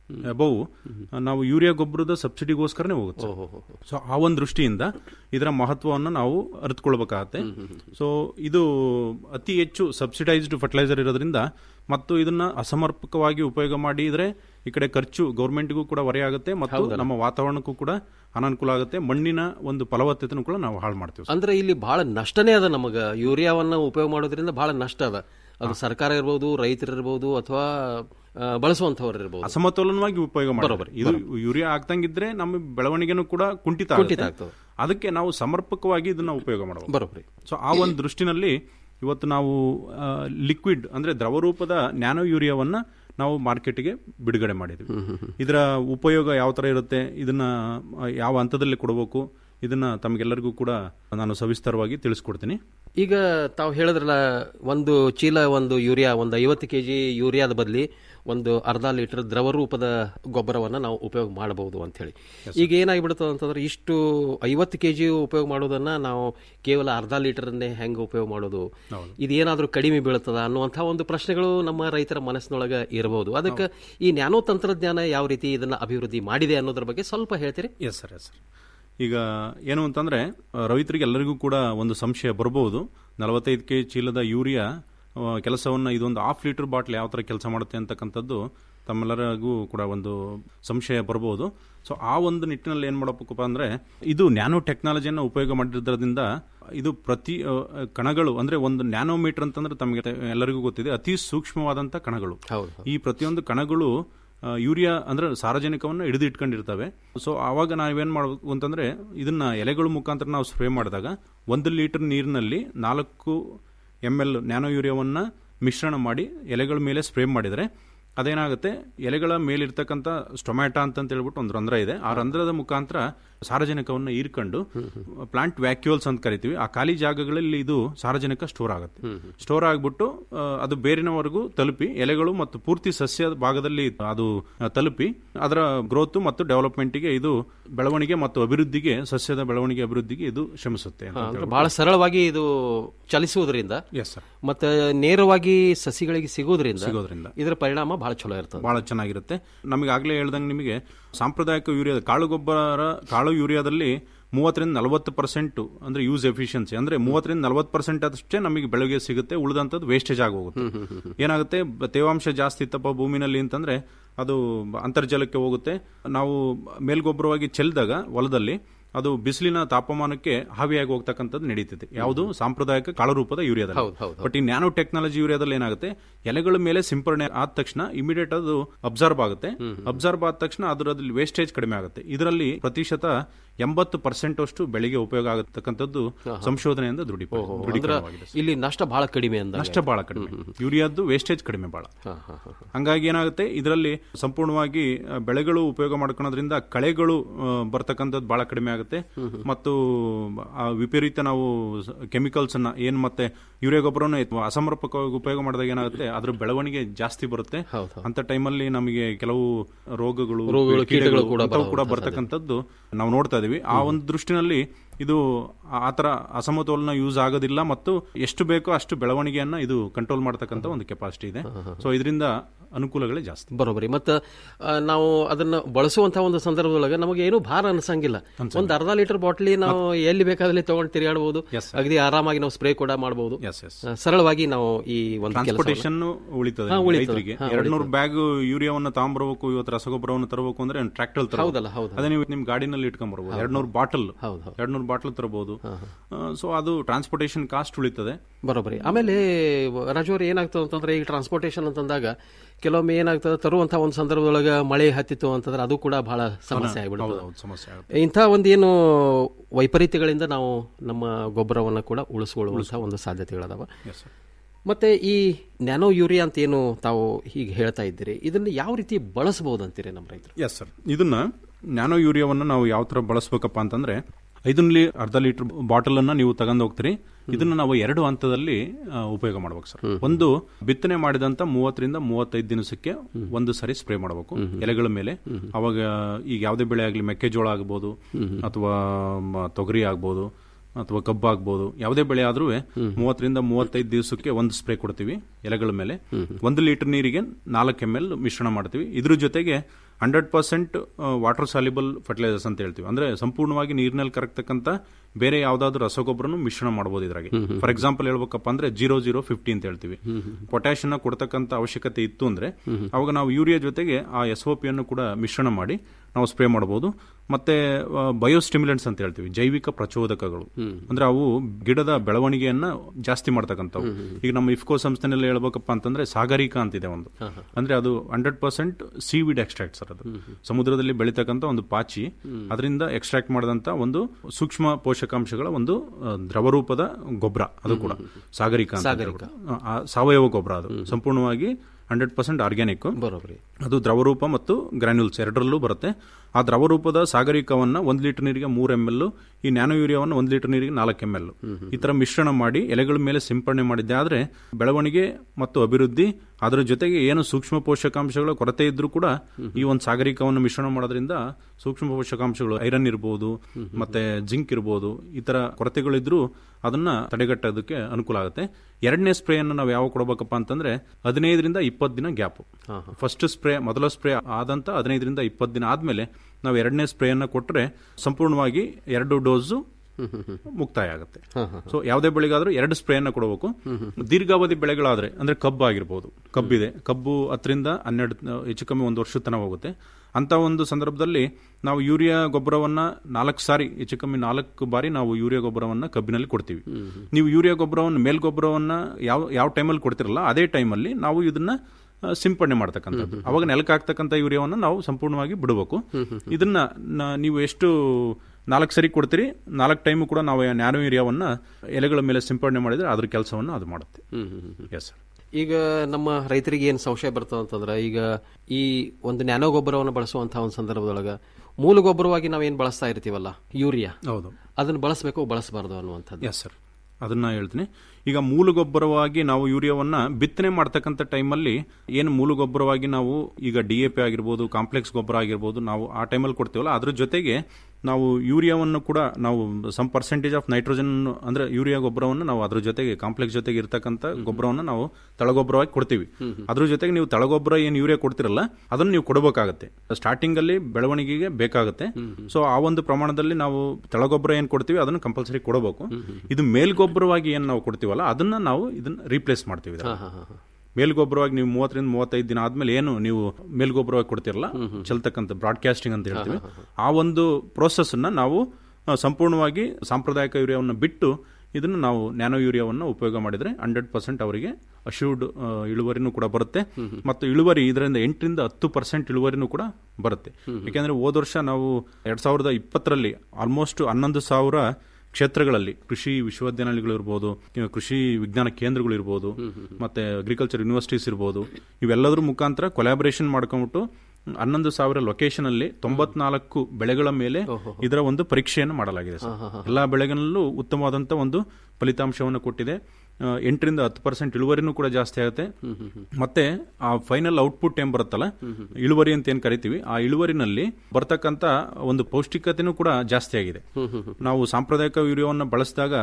above ನಾವು ಯೂರಿಯಾ ಗೊಬ್ಬರದ ಸಬ್ಸಿಡಿಗೋಸ್ಕರನೇ ಹೋಗುತ್ತೆ ಸೊ ಆ ಒಂದು ದೃಷ್ಟಿಯಿಂದ ಇದರ ಮಹತ್ವವನ್ನು ನಾವು ಅರಿತುಕೊಳ್ಬೇಕಾಗತ್ತೆ ಸೊ ಇದು ಅತಿ ಹೆಚ್ಚು ಸಬ್ಸಿಡೈಸ್ಡ್ ಫರ್ಟಿಲೈಸರ್ ಇರೋದ್ರಿಂದ ಮತ್ತು ಇದನ್ನ ಅಸಮರ್ಪಕವಾಗಿ ಉಪಯೋಗ ಮಾಡಿದ್ರೆ ಈ ಕಡೆ ಖರ್ಚು ಗೌರ್ಮೆಂಟ್ಗೂ ಕೂಡ ಹೊರೆಯಾಗುತ್ತೆ ಮತ್ತು ಹೌದಲ್ಲ. ನಮ್ಮ ವಾತಾವರಣಕ್ಕೂ ಕೂಡ ಅನಾನುಕೂಲ ಆಗುತ್ತೆ ಮಣ್ಣಿನ ಒಂದು ಫಲವತ್ತತೆನೂ ಕೂಡ ನಾವು ಹಾಳು ಮಾಡ್ತೀವಿ ಅಂದ್ರೆ ಇಲ್ಲಿ ಬಹಳ ನಷ್ಟನೇ ಅದ ನಮಗ ಯೂರಿಯಾವನ್ನ ಉಪಯೋಗ ಮಾಡೋದ್ರಿಂದ ಬಹಳ ನಷ್ಟ ಅದ ಅದು ಸರ್ಕಾರ ಇರ್ಬೋದು ರೈತರು ಇರ್ಬೋದು ಅಥವಾ ಆ, ಬಳಸುವಂತವ್ರು ಇರ್ಬೋದು ಅಸಮತೋಲನವಾಗಿ ಉಪಯೋಗ ಬರೋಬ್ಬರಿ, ಮಾಡಬಾರ್ದು ಇದು ಯೂರಿಯಾ ಆಗ್ತಂಗಿದ್ರೆ ನಮ್ಮ ಬೆಳವಣಿಗೆನೂ ಕೂಡ ಕುಂಠಿತ ಕುಂಠಿತ ಆಗುತ್ತೆ. ಆಗ್ತದೆ. ಅದಕ್ಕೆ ನಾವು ಸಮರ್ಪಕವಾಗಿ ಇದನ್ನ ಉಪಯೋಗ ಮಾಡಬಹುದು ಬರೋಬ್ಬರಿ ಸೊ ಆ ಒಂದು ದೃಷ್ಟಿನಲ್ಲಿ ಇವತ್ತು ನಾವು ಲಿಕ್ವಿಡ್ ಅಂದ್ರೆ ದ್ರವ ರೂಪದ ನ್ಯಾನೋ ಯೂರಿಯಾವನ್ನ ನಾವು ಮಾರ್ಕೆಟ್ಗೆ ಬಿಡುಗಡೆ ಮಾಡಿದ್ವಿ ಇದರ ಉಪಯೋಗ ಯಾವ ತರ ಇರುತ್ತೆ ಇದನ್ನ ಆ, ಯಾವ ಹಂತದಲ್ಲಿ ಕೊಡಬೇಕು ಇದನ್ನ ತಮಗೆಲ್ಲರಿಗೂ ಕೂಡ ನಾನು ಸವಿಸ್ತರವಾಗಿ ತಿಳಿಸ್ಕೊಡ್ತೀನಿ ಈಗ ತಾವು ಹೇಳಿದ್ರಲ್ಲ ಒಂದು ಚೀಲ ಒಂದು ಯೂರಿಯಾ ಒಂದು ಐವತ್ತು ಕೆ ಜಿ ಯೂರಿಯಾದ ಬದಲಿ ಒಂದು ಅರ್ಧ ಲೀಟರ್ ದ್ರವ ರೂಪದ ಗೊಬ್ಬರವನ್ನು ನಾವು ಉಪಯೋಗ ಮಾಡಬಹುದು ಅಂತ ಹೇಳಿ ಈಗ ಏನಾಗಿಬಿಡುತ್ತದೆ ಅಂತಂದ್ರೆ ಇಷ್ಟು ಐವತ್ತು ಕೆ ಜಿ ಉಪಯೋಗ ಮಾಡೋದನ್ನ ನಾವು ಕೇವಲ ಅರ್ಧ ಲೀಟರ್ನೇ ಹೆಂಗೆ ಉಪಯೋಗ ಮಾಡೋದು ಇದೇನಾದ್ರೂ ಕಡಿಮೆ ಬೀಳ್ತದ ಅನ್ನುವಂಥ ಒಂದು ಪ್ರಶ್ನೆಗಳು ನಮ್ಮ ರೈತರ ಮನಸ್ಸಿನೊಳಗೆ ಇರಬಹುದು ಅದಕ್ಕೆ ಈ ನ್ಯಾನೋ ತಂತ್ರಜ್ಞಾನ ಯಾವ ರೀತಿ ಇದನ್ನ ಅಭಿವೃದ್ಧಿ ಮಾಡಿದೆ ಅನ್ನೋದ್ರ ಬಗ್ಗೆ ಸ್ವಲ್ಪ ಹೇಳ್ತೀರಿ ಎಸ್ ಸರ್ ಎಸ್ ಸರ್ ಈಗ ಏನು ಅಂತಂದ್ರೆ ಆ, ರೈತರಿಗೆ ಎಲ್ಲರಿಗೂ ಕೂಡ ಒಂದು ಸಂಶಯ ಬರಬಹುದು ನಲವತ್ತೈದು ಕೆ ಚೀಲದ ಯೂರಿಯಾ ಆ, ಕೆಲಸವನ್ನ ಇದೊಂದು ಹಾಫ್ ಲೀಟರ್ ಬಾಟ್ಲ್ ಯಾವ ತರ ಕೆಲಸ ಮಾಡುತ್ತೆ ಅಂತಕ್ಕಂಥದ್ದು ತಮ್ಮೆಲ್ಲರಿಗೂ ಕೂಡ ಒಂದು ಸಂಶಯ ಬರಬಹುದು ಸೊ ಆ ಒಂದು ನಿಟ್ಟಿನಲ್ಲಿ ಏನು ಮಾಡಬೇಕಪ್ಪ ಅಂದ್ರೆ ಇದು ನ್ಯಾನೋ ಟೆಕ್ನಾಲಜಿಯನ್ನು ಉಪಯೋಗ ಮಾಡಿರೋದ್ರಿಂದ ಇದು ಪ್ರತಿ ಆ, ಕಣಗಳು ಅಂದ್ರೆ ಒಂದು ನ್ಯಾನೋಮೀಟರ್ ಅಂತಂದ್ರೆ ತಮಗೆ ಎಲ್ಲರಿಗೂ ಗೊತ್ತಿದೆ ಅತಿ ಸೂಕ್ಷ್ಮವಾದಂಥ ಕಣಗಳು ಈ ಪ್ರತಿಯೊಂದು ಕಣಗಳು ಆ, ಯೂರಿಯಾ ಅಂದ್ರೆ ಸಾರಜನಕವನ್ನು ಹಿಡಿದು ಇಟ್ಕೊಂಡಿರ್ತವೆ ಸೊ ಆವಾಗ ನಾವೇನ್ ಮಾಡಬೇಕು ಅಂತಂದ್ರೆ ಇದನ್ನ ಎಲೆಗಳ ಮುಖಾಂತರ ನಾವು ಸ್ಪ್ರೇ ಮಾಡಿದಾಗ ಒಂದು ಲೀಟರ್ ನೀರಿನಲ್ಲಿ ನಾಲ್ಕು ಎಮ್ ಎಲ್ ನ್ಯಾನೋ ಯೂರಿಯಾವನ್ನ ಮಿಶ್ರಣ ಮಾಡಿ ಎಲೆಗಳ ಮೇಲೆ ಸ್ಪ್ರೇ ಮಾಡಿದರೆ ಅದೇನಾಗುತ್ತೆ ಎಲೆಗಳ ಮೇಲಿರ್ತಕ್ಕಂಥ ಸ್ಟೊಮ್ಯಾಟಾ ಅಂತ ಹೇಳ್ಬಿಟ್ಟು ಒಂದು ರಂಧ್ರ ಇದೆ ಆ ರಂಧ್ರದ ಮುಖಾಂತರ ಸಾರಜನಕವನ್ನು ಹೀರ್ಕೊಂಡು ಪ್ಲಾಂಟ್ ವ್ಯಾಕ್ಯೂಲ್ಸ್ ಅಂತ ಕರಿತೀವಿ ಆ ಖಾಲಿ ಜಾಗಗಳಲ್ಲಿ ಇದು ಸಾರಜನಕ ಸ್ಟೋರ್ ಆಗುತ್ತೆ ಸ್ಟೋರ್ ಆಗ್ಬಿಟ್ಟು ಆ, ಅದು ಬೇರಿನವರೆಗೂ ತಲುಪಿ ಎಲೆಗಳು ಮತ್ತು ಪೂರ್ತಿ ಸಸ್ಯದ ಭಾಗದಲ್ಲಿ ಅದು ಆ, ತಲುಪಿ ಅದರ ಗ್ರೋತ್ ಮತ್ತು ಡೆವಲಪ್ಮೆಂಟ್ಗೆ ಇದು ಬೆಳವಣಿಗೆ ಮತ್ತು ಅಭಿವೃದ್ಧಿಗೆ ಸಸ್ಯದ ಬೆಳವಣಿಗೆ ಅಭಿವೃದ್ಧಿಗೆ ಇದು ಶ್ರಮಿಸುತ್ತೆ ಅಂತ ಹಾ, ಅಂದ್ರೆ ಹೇಳ್ಬಿಟ್ಟು. ಬಹಳ ಸರಳವಾಗಿ ಇದು ಚಲಿಸುವುದರಿಂದ ಎಸ್ ಸರ್ ಮತ್ತೆ ನೇರವಾಗಿ ಸಸಿಗಳಿಗೆ ಸಿಗೋದ್ರಿಂದ ಸಿಗೋದ್ರಿಂದ. ಇದರ ಪರಿಣಾಮ ಬಹಳ ಚಲೋ ಇರ್ತದೆ ಬಹಳ ಚೆನ್ನಾಗಿರುತ್ತೆ ನಮಗೆ ಆಗ್ಲೇ ಹೇಳ್ದಂಗೆ ನಿಮಗೆ ಸಾಂಪ್ರದಾಯಿಕ ಯೂರಿಯಾ ಕಾಳು ಗೊಬ್ಬರ ಕಾಳು ಯೂರಿಯಾದಲ್ಲಿ ಮೂವತ್ತರಿಂದ ನಲವತ್ತು ಪರ್ಸೆಂಟ್ ಅಂದ್ರೆ ಯೂಸ್ ಎಫಿಷಿಯನ್ಸಿ ಅಂದ್ರೆ ಮೂವತ್ತರಿಂದ ನಲವತ್ತು ಪರ್ಸೆಂಟ್ ಅಷ್ಟೇ ನಮಗೆ ಬೆಳಗ್ಗೆ ಸಿಗುತ್ತೆ ಉಳಿದಂಥದ್ದು ವೇಸ್ಟೇಜ್ ಆಗಿ ಹೋಗುತ್ತೆ ಏನಾಗುತ್ತೆ ಬ- ತೇವಾಂಶ ಜಾಸ್ತಿ ಇತ್ತಪ್ಪ ಭೂಮಿನಲ್ಲಿ ಅಂತಂದ್ರೆ ಅದು ಅಂತರ್ಜಲಕ್ಕೆ ಹೋಗುತ್ತೆ ನಾವು ಮೇಲ್ಗೊಬ್ಬರವಾಗಿ ಚೆಲ್ಲಿದಾಗ ಹೊಲದಲ್ಲಿ ಅದು ಬಿಸಿಲಿನ ತಾಪಮಾನಕ್ಕೆ ಹಾವಿಯಾಗಿ ಹೋಗ್ತಕ್ಕಂಥದ್ದು ನಡೀತಿದೆ ಯಾವುದು ಸಾಂಪ್ರದಾಯಿಕ ಕಾಳರೂಪದ ಯೂರಿಯಾದಲ್ಲಿ ಹೌದು, ಹೌದು, ಬಟ್ ಈ ನ್ಯಾನೋ ಟೆಕ್ನಾಲಜಿ ಯೂರಿಯಾದಲ್ಲಿ ಏನಾಗುತ್ತೆ ಎಲೆಗಳ ಮೇಲೆ ಸಿಂಪರಣೆ ಆದ ತಕ್ಷಣ ಇಮಿಡಿಯೇಟ್ ಅದು ಅಬ್ಸರ್ವ್ ಆಗುತ್ತೆ ಅಬ್ಸರ್ವ್ ಆದ ತಕ್ಷಣ ಅದರಲ್ಲಿ ವೇಸ್ಟೇಜ್ ಕಡಿಮೆ ಆಗುತ್ತೆ ಇದರಲ್ಲಿ ಪ್ರತಿಶತ ಎಂಬತ್ತು ಪರ್ಸೆಂಟ್ ಅಷ್ಟು ಬೆಳೆಗೆ ಉಪಯೋಗ ಆಗತಕ್ಕಂಥದ್ದು ಸಂಶೋಧನೆಯಿಂದ ದೃಢಿ ಅಂದ್ರೆ ದೃಢೀಕರಣವಾಗಿದೆ ಇಲ್ಲಿ ನಷ್ಟ ಬಹಳ ಕಡಿಮೆ ಅಂತ ನಷ್ಟ ಬಹಳ ಕಡಿಮೆ ಯೂರಿಯಾದ್ದು ವೇಸ್ಟೇಜ್ ಕಡಿಮೆ ಬಹಳ ಹಂಗಾಗಿ ಏನಾಗುತ್ತೆ ಇದರಲ್ಲಿ ಸಂಪೂರ್ಣವಾಗಿ ಆ, ಬೆಳೆಗಳು ಉಪಯೋಗ ಮಾಡ್ಕೊಳೋದ್ರಿಂದ ಕಳೆಗಳು ಆ, ಬರ್ತಕ್ಕಂಥದ್ದು ಬಹಳ ಕಡಿಮೆ ಆಗುತ್ತೆ ಮತ್ತು ಆ ವಿಪರೀತ ನಾವು ಕೆಮಿಕಲ್ಸ್ ಅನ್ನ ಏನ್ ಮತ್ತೆ ಯೂರಿಯಾ ಗೊಬ್ಬರವನ್ನು ಅಸಮರ್ಪಕವಾಗಿ ಉಪಯೋಗ ಮಾಡಿದಾಗ ಏನಾಗುತ್ತೆ ಅದ್ರ ಬೆಳವಣಿಗೆ ಜಾಸ್ತಿ ಬರುತ್ತೆ ಅಂತ ಟೈಮಲ್ಲಿ ನಮಗೆ ಕೆಲವು ರೋಗಗಳು ರೋಗಗಳು, ಕೀಟಗಳು ಕೂಡ ಅಂಥವು ಕೂಡ ಬರುವಂತ ಬರ್ತಕ್ಕಂಥದ್ದು ನಾವು ನೋಡ್ತಾ ಇದೀವಿ ಆ ಒಂದು ದೃಷ್ಟಿನಲ್ಲಿ ಇದು ಆ ತರ ಅಸಮತೋಲನ ಯೂಸ್ ಆಗೋದಿಲ್ಲ ಮತ್ತು ಎಷ್ಟು ಬೇಕೋ ಅಷ್ಟು ಬೆಳವಣಿಗೆಯನ್ನ ಇದು ಕಂಟ್ರೋಲ್ ಮಾಡತಕ್ಕಂಥ ಒಂದು ಕೆಪಾಸಿಟಿ ಇದೆ ಸೊ ಇದರಿಂದ ಅನುಕೂಲಗಳೇ ಜಾಸ್ತಿ ಬರೋಬರಿ ಮತ್ತು ನಾವು ಅದನ್ನ ಬಳಸುವಂತಹ ಒಂದು ಸಂದರ್ಭದೊಳಗೆ ನಮಗೆ ಏನು ಭಾರ ಅನ್ಸಂಗಿಲ್ಲ ಒಂದು ಅರ್ಧ ಲೀಟರ್ ಬಾಟ್ಲಿ ನಾವು ಎಲ್ಲಿ ಬೇಕಾದಲ್ಲಿ ತಗೊಂಡು ತಿರುಗಾಡಬಹುದು ಅಗದಿ ಆರಾಮಾಗಿ ನಾವು ಸ್ಪ್ರೇ ಕೂಡ ಮಾಡಬಹುದು ಸರಳವಾಗಿ ನಾವು ಈ ಒಂದು ಕೆಲಸವನ್ನ- ಟ್ರಾನ್ಸ್ಪೋರ್ಟೇಷನ್ ಉಳಿತದೆ ಹಾ, ಉಳಿತದೆ. ರೈತರಿಗೆ ಹಾ, ಎರಡ್ ನೂರು ಉಳಿತದೆ. ಬ್ಯಾಗ್ ಯೂರಿಯಾವನ್ನ ತಗೊಂಬರ್ಬೇಕು ಇವತ್ತು ರಸಗೊಬ್ಬರವನ್ನು ತರಬೇಕು ಅಂದ್ರೆ ಟ್ರಾಕ್ಟರ್ ಹೌದಲ್ಲ, ಹೌದು. ಅದೇ ನೀವು ನಿಮ್ ಗಾಡಿನಲ್ಲಿ ಇಟ್ಕೊಂಡ್ಬರ್ಬೋದು ಎರಡ್ ನೂರು ಬಾಟಲ್ ಎರಡ್ ನೂರು ಬಾಟಲ್ ತರಬಹುದು ಸೊ ಅದು ಟ್ರಾನ್ಸ್ಪೋರ್ಟೇಷನ್ ಕಾಸ್ಟ್ ಉಳಿತದೆ ಬರೋಬರಿ ಆಮೇಲೆ ರಾಜು ಅವ್ರು ಏನಾಗ್ತದೆ ಅಂತಂದ್ರೆ ಈಗ ಟ್ರಾನ್ಸ್ಪೋರ್ಟೇಷನ್ ಅಂತಂದಾಗ ಕೆಲವೊಮ್ಮೆ ಏನಾಗ್ತದೆ ತರುವಂತಹ ಒಂದು ಸಂದರ್ಭದೊಳಗೆ ಮಳೆ ಹತ್ತಿತ್ತು ಅಂತಂದ್ರೆ ಅದು ಕೂಡ ಬಹಳ ಸಮಸ್ಯೆ ಹೌದು, ಆಗ್ಬಿಡುತ್ತೆ ಹೌದು, ಸಮಸ್ಯೆ ಆಗುತ್ತೆ ಇಂಥ ಒಂದೇನು ವೈಪರೀತ್ಯಗಳಿಂದ ನಾವು ನಮ್ಮ ಗೊಬ್ಬರವನ್ನು ಕೂಡ ಉಳಿಸ್ಕೊಳ್ಳುವಂತಹ ಒಂದು ಸಾಧ್ಯತೆಗಳದಾವ Yes, sir. ಮತ್ತೆ ಈ ನ್ಯಾನೋ ಯೂರಿಯಾ ಅಂತ ಏನು ತಾವು ಹೀಗೆ ಹೇಳ್ತಾ ಇದ್ದೀರಿ ಇದನ್ನ ಯಾವ ರೀತಿ ಬಳಸಬಹುದು ಅಂತೀರಿ ನಮ್ಮ ರೈತರು ಎಸ್ ಸರ್ ಇದನ್ನ ನ್ಯಾನೋ ಯೂರಿಯಾವನ್ನ ನಾವು ಯಾವ ತರ ಬಳಸಬೇಕಪ್ಪ ಅಂತಂದ್ರೆ ಐದನಲ್ಲಿ ಅರ್ಧ ಲೀಟರ್ ಬಾಟಲ್ ಅನ್ನ ನೀವು ತಗೊಂಡು ಹೋಗ್ತೀರಿ ಇದನ್ನ ನಾವು ಎರಡು ಹಂತದಲ್ಲಿ ಆ, ಉಪಯೋಗ ಮಾಡ್ಬೇಕು ಸರ್ ಒಂದು ಬಿತ್ತನೆ ಮಾಡಿದಂತ ಮೂವತ್ತರಿಂದ ಮೂವತ್ತೈದು ದಿನಸಕ್ಕೆ ಒಂದು ಸರಿ ಸ್ಪ್ರೇ ಮಾಡಬೇಕು ಎಲೆಗಳ ಮೇಲೆ ಅವಾಗ ಈಗ ಯಾವುದೇ ಬೆಳೆ ಆಗಲಿ ಮೆಕ್ಕೆಜೋಳ ಆಗ್ಬೋದು ಅಥವಾ ಮ, ತೊಗರಿ ಆಗ್ಬೋದು ಅಥವಾ ಕಬ್ಬು ಆಗ್ಬೋದು ಯಾವುದೇ ಬೆಳೆ ಆದ್ರೂ ಮೂವತ್ತರಿಂದ ಮೂವತ್ತೈದು ದಿವಸಕ್ಕೆ ಒಂದು ಸ್ಪ್ರೇ ಕೊಡ್ತೀವಿ ಎಲೆಗಳ ಮೇಲೆ ಒಂದು ಲೀಟರ್ ನೀರಿಗೆ ನಾಲ್ಕು ಎಮ್ ಎಲ್ ಮಿಶ್ರಣ ಮಾಡ್ತೀವಿ ಇದ್ರ ಜೊತೆಗೆ hundred percent water soluble fertilisers ಅಂತ ಹೇಳ್ತೀವಿ ಅಂದ್ರೆ ಸಂಪೂರ್ಣವಾಗಿ ನೀರಿನಲ್ಲಿ ಕರಗ್ತಕ್ಕಂಥ ಬೇರೆ ಯಾವ್ದಾದ್ರು ರಸಗೊಬ್ಬರನು ಮಿಶ್ರಣ ಮಾಡಬಹುದು ಇದ್ರಾಗೆ ಫಾರ್ ಎಕ್ಸಾಂಪಲ್ ಹೇಳ್ಬೇಕಪ್ಪ ಅಂದ್ರೆ ಜೀರೋ ಜೀರೋ ಫಿಫ್ಟಿ ಅಂತ ಹೇಳ್ತೀವಿ ಪೊಟ್ಯಾಷಿಯನ್ನ ಕೊಡ್ತಕ್ಕಂಥ ಅವಶ್ಯಕತೆ ಇತ್ತು ಅಂದ್ರೆ ಅವಾಗ ನಾವು ಯೂರಿಯಾ ಜೊತೆಗೆ ಆ ಎಸ್ ಒ ಅನ್ನು ಕೂಡ ಮಿಶ್ರಣ ಮಾಡಿ ನಾವು ಸ್ಪ್ರೇ ಮಾಡಬಹುದು ಮತ್ತೆ ಬಯೋಸ್ಟಿಮ್ಯುಲೆಂಟ್ಸ್ ಅಂತ ಹೇಳ್ತೀವಿ ಜೈವಿಕ ಪ್ರಚೋದಕಗಳು ಅಂದ್ರೆ ಅವು ಗಿಡದ ಬೆಳವಣಿಗೆಯನ್ನ ಜಾಸ್ತಿ ಮಾಡ್ತಕ್ಕಂಥವು ಈಗ ನಮ್ಮ ಇಫ್ಕೋ ಸಂಸ್ಥೆನಲ್ಲಿ ಹೇಳ್ಬೇಕಪ್ಪ ಅಂತಂದ್ರೆ ಸಾಗರಿಕ ಅಂತಿದೆ ಒಂದು ಅಂದ್ರೆ ಅದು hundred percent seaweed extract sir ಅದು ಸಮುದ್ರದಲ್ಲಿ ಬೆಳೀತಕ್ಕಂಥ ಒಂದು ಪಾಚಿ ಅದರಿಂದ ಎಕ್ಸ್ಟ್ರಾಕ್ಟ್ ಮಾಡಿದಂತ ಒಂದು ಸೂಕ್ಷ್ಮ ಪೋಷಕಾಂಶಗಳ ಒಂದು ಆ, ದ್ರವರೂಪದ ಗೊಬ್ಬರ ಅದು ಕೂಡ ಸಾಗರಿಕ ಅಂತ ಸಾಗರಿಕ. ಹೇಳ್ಬಿಟ್ಟು. ಆ, ಸಾವಯವ ಗೊಬ್ಬರ ಅದು ಸಂಪೂರ್ಣವಾಗಿ ಹಂಡ್ರೆಡ್ ಪರ್ಸೆಂಟ್ ಆರ್ಗ್ಯಾನಿಕ್ ಬರೋಬ್ರಿ ಅದು ದ್ರವರೂಪ ಮತ್ತು ಗ್ರಾನ್ಯೂಲ್ಸ್ ಎರಡರಲ್ಲೂ ಬರುತ್ತೆ ಆ ದ್ರವರೂಪದ ಸಾಗರಿಕವನ್ನ ಒಂದು ಲೀಟರ್ ನೀರಿಗೆ ಮೂರು ಎಮ್ ಎಲ್ ಈ ನ್ಯಾನೋ ಯೂರಿಯಾವನ್ನು ಒಂದು ಲೀಟರ್ ನೀರಿಗೆ ನಾಲ್ಕು ಎಮ್ ಎಲ್ ಈ ತರ ಮಿಶ್ರಣ ಮಾಡಿ ಎಲೆಗಳ ಮೇಲೆ ಸಿಂಪಡಣೆ ಮಾಡಿದ್ದೆ ಆದ್ರೆ ಬೆಳವಣಿಗೆ ಮತ್ತು ಅಭಿವೃದ್ಧಿ ಅದರ ಜೊತೆಗೆ ಏನು ಸೂಕ್ಷ್ಮ ಪೋಷಕಾಂಶಗಳ ಕೊರತೆ ಇದ್ರೂ ಕೂಡ ಈ ಒಂದು ಸಾಗರಿಕವನ್ನು ಮಿಶ್ರಣ ಮಾಡೋದ್ರಿಂದ ಸೂಕ್ಷ್ಮ ಪೋಷಕಾಂಶಗಳು ಐರನ್ ಇರಬಹುದು ಮತ್ತೆ ಜಿಂಕ್ ಇರಬಹುದು ಈ ತರ ಕೊರತೆಗಳಿದ್ರೂ ಅದನ್ನ ತಡೆಗಟ್ಟೋದಕ್ಕೆ ಅನುಕೂಲ ಆಗುತ್ತೆ ಎರಡನೇ ಸ್ಪ್ರೇ ಅನ್ನು ನಾವು ಯಾವ ಕೊಡಬೇಕಪ್ಪ ಅಂತಂದ್ರೆ ಹದಿನೈದರಿಂದ ಇಪ್ಪತ್ತು ದಿನ ಗ್ಯಾಪ್ ಫಸ್ಟ್ ಸ್ಪ್ರೇ ಮೊದಲ ಸ್ಪ್ರೇ ಆದಂತ ಹದಿನೈದರಿಂದ ಇಪ್ಪತ್ತು ದಿನ ಆದ್ಮೇಲೆ ನಾವು ಎರಡನೇ ಸ್ಪ್ರೇ ಅನ್ನ ಕೊಟ್ಟರೆ ಸಂಪೂರ್ಣವಾಗಿ ಎರಡು ಡೋಸು ಮುಕ್ತಾಯ ಆಗುತ್ತೆ ಸೊ ಯಾವುದೇ ಬೆಳೆಗಾದ್ರೂ ಎರಡು ಸ್ಪ್ರೇಯನ್ನು ಕೊಡಬೇಕು ದೀರ್ಘಾವಧಿ ಬೆಳೆಗಳಾದ್ರೆ ಅಂದ್ರೆ ಕಬ್ಬು ಆಗಿರ್ಬೋದು ಕಬ್ಬಿದೆ ಕಬ್ಬು ಹತ್ತರಿಂದ ಹನ್ನೆರಡು ಆ, ಹೆಚ್ಚು ಕಮ್ಮಿ ಒಂದು ವರ್ಷದ ತನಕ ಹೋಗುತ್ತೆ ಅಂತ ಒಂದು ಸಂದರ್ಭದಲ್ಲಿ ನಾವು ಯೂರಿಯಾ ಗೊಬ್ಬರವನ್ನ ನಾಲ್ಕು ಸಾರಿ ಹೆಚ್ಚು ಕಮ್ಮಿ ನಾಲ್ಕು ಬಾರಿ ನಾವು ಯೂರಿಯಾ ಗೊಬ್ಬರವನ್ನ ಕಬ್ಬಿನಲ್ಲಿ ಕೊಡ್ತೀವಿ ನೀವು ಯೂರಿಯಾ ಗೊಬ್ಬರವನ್ನು ಮೇಲ್ ಗೊಬ್ಬರವನ್ನ ಯಾವ ಯಾವ ಟೈಮಲ್ಲಿ ಕೊಡ್ತಿರಲ್ಲ ಅದೇ ಟೈಮಲ್ಲಿ ನಾವು ಇದನ್ನ ಆ, ಸಿಂಪಡಣೆ ಮಾಡ್ತಕ್ಕಂಥದ್ದು ಅವಾಗ ನೆಲಕ್ಕೆ ಹಾಕ್ತಕ್ಕಂಥ ಯೂರಿಯಾವನ್ನು ನಾವು ಸಂಪೂರ್ಣವಾಗಿ ಬಿಡಬೇಕು ಇದನ್ನ ನ- ನೀವು ಎಷ್ಟು ನಾಲ್ಕು ಸರಿ ಕೊಡ್ತೀರಿ ನಾಲ್ಕು ಟೈಮು ಕೂಡ ನಾವು ನ್ಯಾನೋ ಯೂರಿಯಾವನ್ನ ಎಲೆಗಳ ಮೇಲೆ ಸಿಂಪಡಣೆ ಮಾಡಿದ್ರೆ ಅದ್ರ ಕೆಲಸವನ್ನು ಅದು ಮಾಡುತ್ತೆ ಎಸ್ ಸರ್ ಈಗ ನಮ್ಮ ರೈತರಿಗೆ ಏನು ಸಂಶಯ ಬರ್ತದೆ ಅಂತಂದ್ರೆ ಈಗ ಈ ಒಂದು ನ್ಯಾನೋ ಗೊಬ್ಬರವನ್ನು ಬಳಸುವಂತಹ ಒಂದು ಸಂದರ್ಭದೊಳಗ ಮೂಲ ಗೊಬ್ಬರವಾಗಿ ನಾವೇನು ಬಳಸ್ತಾ ಇರ್ತೀವಲ್ಲ ಯೂರಿಯಾ ಹೌದು ಅದನ್ನು ಬಳಸಬೇಕು ಬಳಸಬಾರ್ದು ಅನ್ನುವಂಥದ್ದು ಎಸ್ ಸರ್ ಅದನ್ನ ಹೇಳ್ತೀನಿ ಈಗ ಮೂಲ ಗೊಬ್ಬರವಾಗಿ ನಾವು ಯೂರಿಯಾವನ್ನ ಬಿತ್ತನೆ ಮಾಡ್ತಕ್ಕಂಥ ಟೈಮಲ್ಲಿ ಏನು ಮೂಲ ಗೊಬ್ಬರವಾಗಿ ನಾವು ಈಗ ಡಿ ಎ ಪಿ ಆಗಿರ್ಬೋದು ಕಾಂಪ್ಲೆಕ್ಸ್ ಗೊಬ್ಬರ ಆಗಿರ್ಬೋದು ನಾವು ಆ ಟೈಮಲ್ಲಿ ಕೊಡ್ತೀವಲ್ಲ ಅದ್ರ ಜೊತೆಗೆ ನಾವು ಯೂರಿಯಾವನ್ನು ಕೂಡ ನಾವು ಸಮ್ ಪರ್ಸೆಂಟೇಜ್ ಆಫ್ ನೈಟ್ರೋಜನ್ ಅಂದ್ರೆ ಯೂರಿಯಾ ಗೊಬ್ಬರವನ್ನು ನಾವು ಅದ್ರ ಜೊತೆಗೆ ಕಾಂಪ್ಲೆಕ್ಸ್ ಜೊತೆಗೆ ಇರ್ತಕ್ಕಂಥ ಗೊಬ್ಬರವನ್ನು ನಾವು ತಳಗೊಬ್ಬರವಾಗಿ ಕೊಡ್ತೀವಿ ಅದ್ರ ಜೊತೆಗೆ ನೀವು ತಳಗೊಬ್ಬರ ಏನು ಯೂರಿಯಾ ಕೊಡ್ತಿರಲ್ಲ ಅದನ್ನು ನೀವು ಕೊಡಬೇಕಾಗತ್ತೆ ಸ್ಟಾರ್ಟಿಂಗ್ ಅಲ್ಲಿ ಬೆಳವಣಿಗೆಗೆ ಬೇಕಾಗುತ್ತೆ ಸೊ ಆ ಒಂದು ಪ್ರಮಾಣದಲ್ಲಿ ನಾವು ತಳಗೊಬ್ಬರ ಏನ್ ಕೊಡ್ತೀವಿ ಅದನ್ನು ಕಂಪಲ್ಸರಿ ಕೊಡಬೇಕು ಇದು ಮೇಲ್ಗೊಬ್ಬರವಾಗಿ ಏನ್ ನಾವು ಕೊಡ್ತೀವಲ್ಲ ಅದನ್ನ ನಾವು ಇದನ್ನ ರೀಪ್ಲೇಸ್ ಮಾಡ್ತೀವಿ ಇದರಲ್ಲಿ. ಮೇಲ್ಗೊಬ್ಬರವಾಗಿ ನೀವು ಮೂವತ್ತರಿಂದ ಮೂವತ್ತೈದು ದಿನ ಆದ್ಮೇಲೆ ಏನು ನೀವು ಮೇಲ್ಗೊಬ್ಬರವಾಗಿ ಕೊಡ್ತಿರಲ್ಲ ಚೆಲ್ತಕ್ಕಂಥ ಬ್ರಾಡ್ಕಾಸ್ಟಿಂಗ್ ಅಂತ ಹೇಳ್ತೀವಿ ಆ ಒಂದು ಪ್ರೋಸೆಸ್ ಅನ್ನ ನಾವು ಆ, ಸಂಪೂರ್ಣವಾಗಿ ಸಾಂಪ್ರದಾಯಿಕ ಯೂರಿಯಾವನ್ನು ಬಿಟ್ಟು ಇದನ್ನು ನಾವು ನ್ಯಾನೋ ಯೂರಿಯಾವನ್ನು ಉಪಯೋಗ ಮಾಡಿದ್ರೆ ಹಂಡ್ರೆಡ್ ಪರ್ಸೆಂಟ್ ಅವರಿಗೆ ಅಶ್ಯೂರ್ಡ್ ಇಳುವರಿನೂ ಕೂಡ ಬರುತ್ತೆ ಮತ್ತು ಇಳುವರಿ ಇದರಿಂದ ಎಂಟರಿಂದ ಹತ್ತು ಪರ್ಸೆಂಟ್ ಇಳುವರಿನೂ ಕೂಡ ಬರುತ್ತೆ ಯಾಕೆಂದ್ರೆ ಹೋದ ವರ್ಷ ನಾವು ಎರಡ್ ಸಾವಿರದ ಇಪ್ಪತ್ತರಲ್ಲಿ ಆಲ್ಮೋಸ್ಟ್ ಹನ್ನೊಂದು ಸಾವಿರ ಕ್ಷೇತ್ರಗಳಲ್ಲಿ ಕೃಷಿ ವಿಶ್ವವಿದ್ಯಾನಿಲಯಗಳು ಇರ್ಬೋದು ಇವಾಗ ಕೃಷಿ ವಿಜ್ಞಾನ ಕೇಂದ್ರಗಳು ಇರ್ಬೋದು ಮತ್ತೆ ಅಗ್ರಿಕಲ್ಚರ್ ಯೂನಿವರ್ಸಿಟೀಸ್ ಇರ್ಬೋದು ಇವೆಲ್ಲದರ ಮುಖಾಂತರ ಕೊಲಾಬರೇಷನ್ ಮಾಡ್ಕೊಂಡ್ಬಿಟ್ಟು ಹನ್ನೊಂದು ಸಾವಿರ ಲೊಕೇಶನ್ ಅಲ್ಲಿ ತೊಂಬತ್ನಾಲ್ಕು ಬೆಳೆಗಳ ಮೇಲೆ ಇದರ ಒಂದು ಪರೀಕ್ಷೆಯನ್ನು ಮಾಡಲಾಗಿದೆ ಸರ್. ಎಲ್ಲಾ ಬೆಳೆಗಳಲ್ಲೂ ಉತ್ತಮವಾದಂತ ಒಂದು ಫಲಿತಾಂಶವನ್ನು ಕೊಟ್ಟಿದೆ ಆ, ಎಂಟರಿಂದ ಹತ್ತು ಪರ್ಸೆಂಟ್ ಇಳುವರಿನೂ ಕೂಡ ಜಾಸ್ತಿ ಆಗುತ್ತೆ ಮತ್ತೆ ಆ ಫೈನಲ್ ಔಟ್ಪುಟ್ ಏನ್ ಬರುತ್ತಲ್ಲ ಇಳುವರಿ ಅಂತ ಏನ್ ಕರಿತೀವಿ ಆ ಇಳುವರಿನಲ್ಲಿ ಬರ್ತಕ್ಕಂತ ಒಂದು ಪೌಷ್ಟಿಕತೆನೂ ಕೂಡ ಜಾಸ್ತಿ ಆಗಿದೆ ನಾವು ಸಾಂಪ್ರದಾಯಿಕ ಯೂರಿಯಾವನ್ನು ಬಳಸಿದಾಗ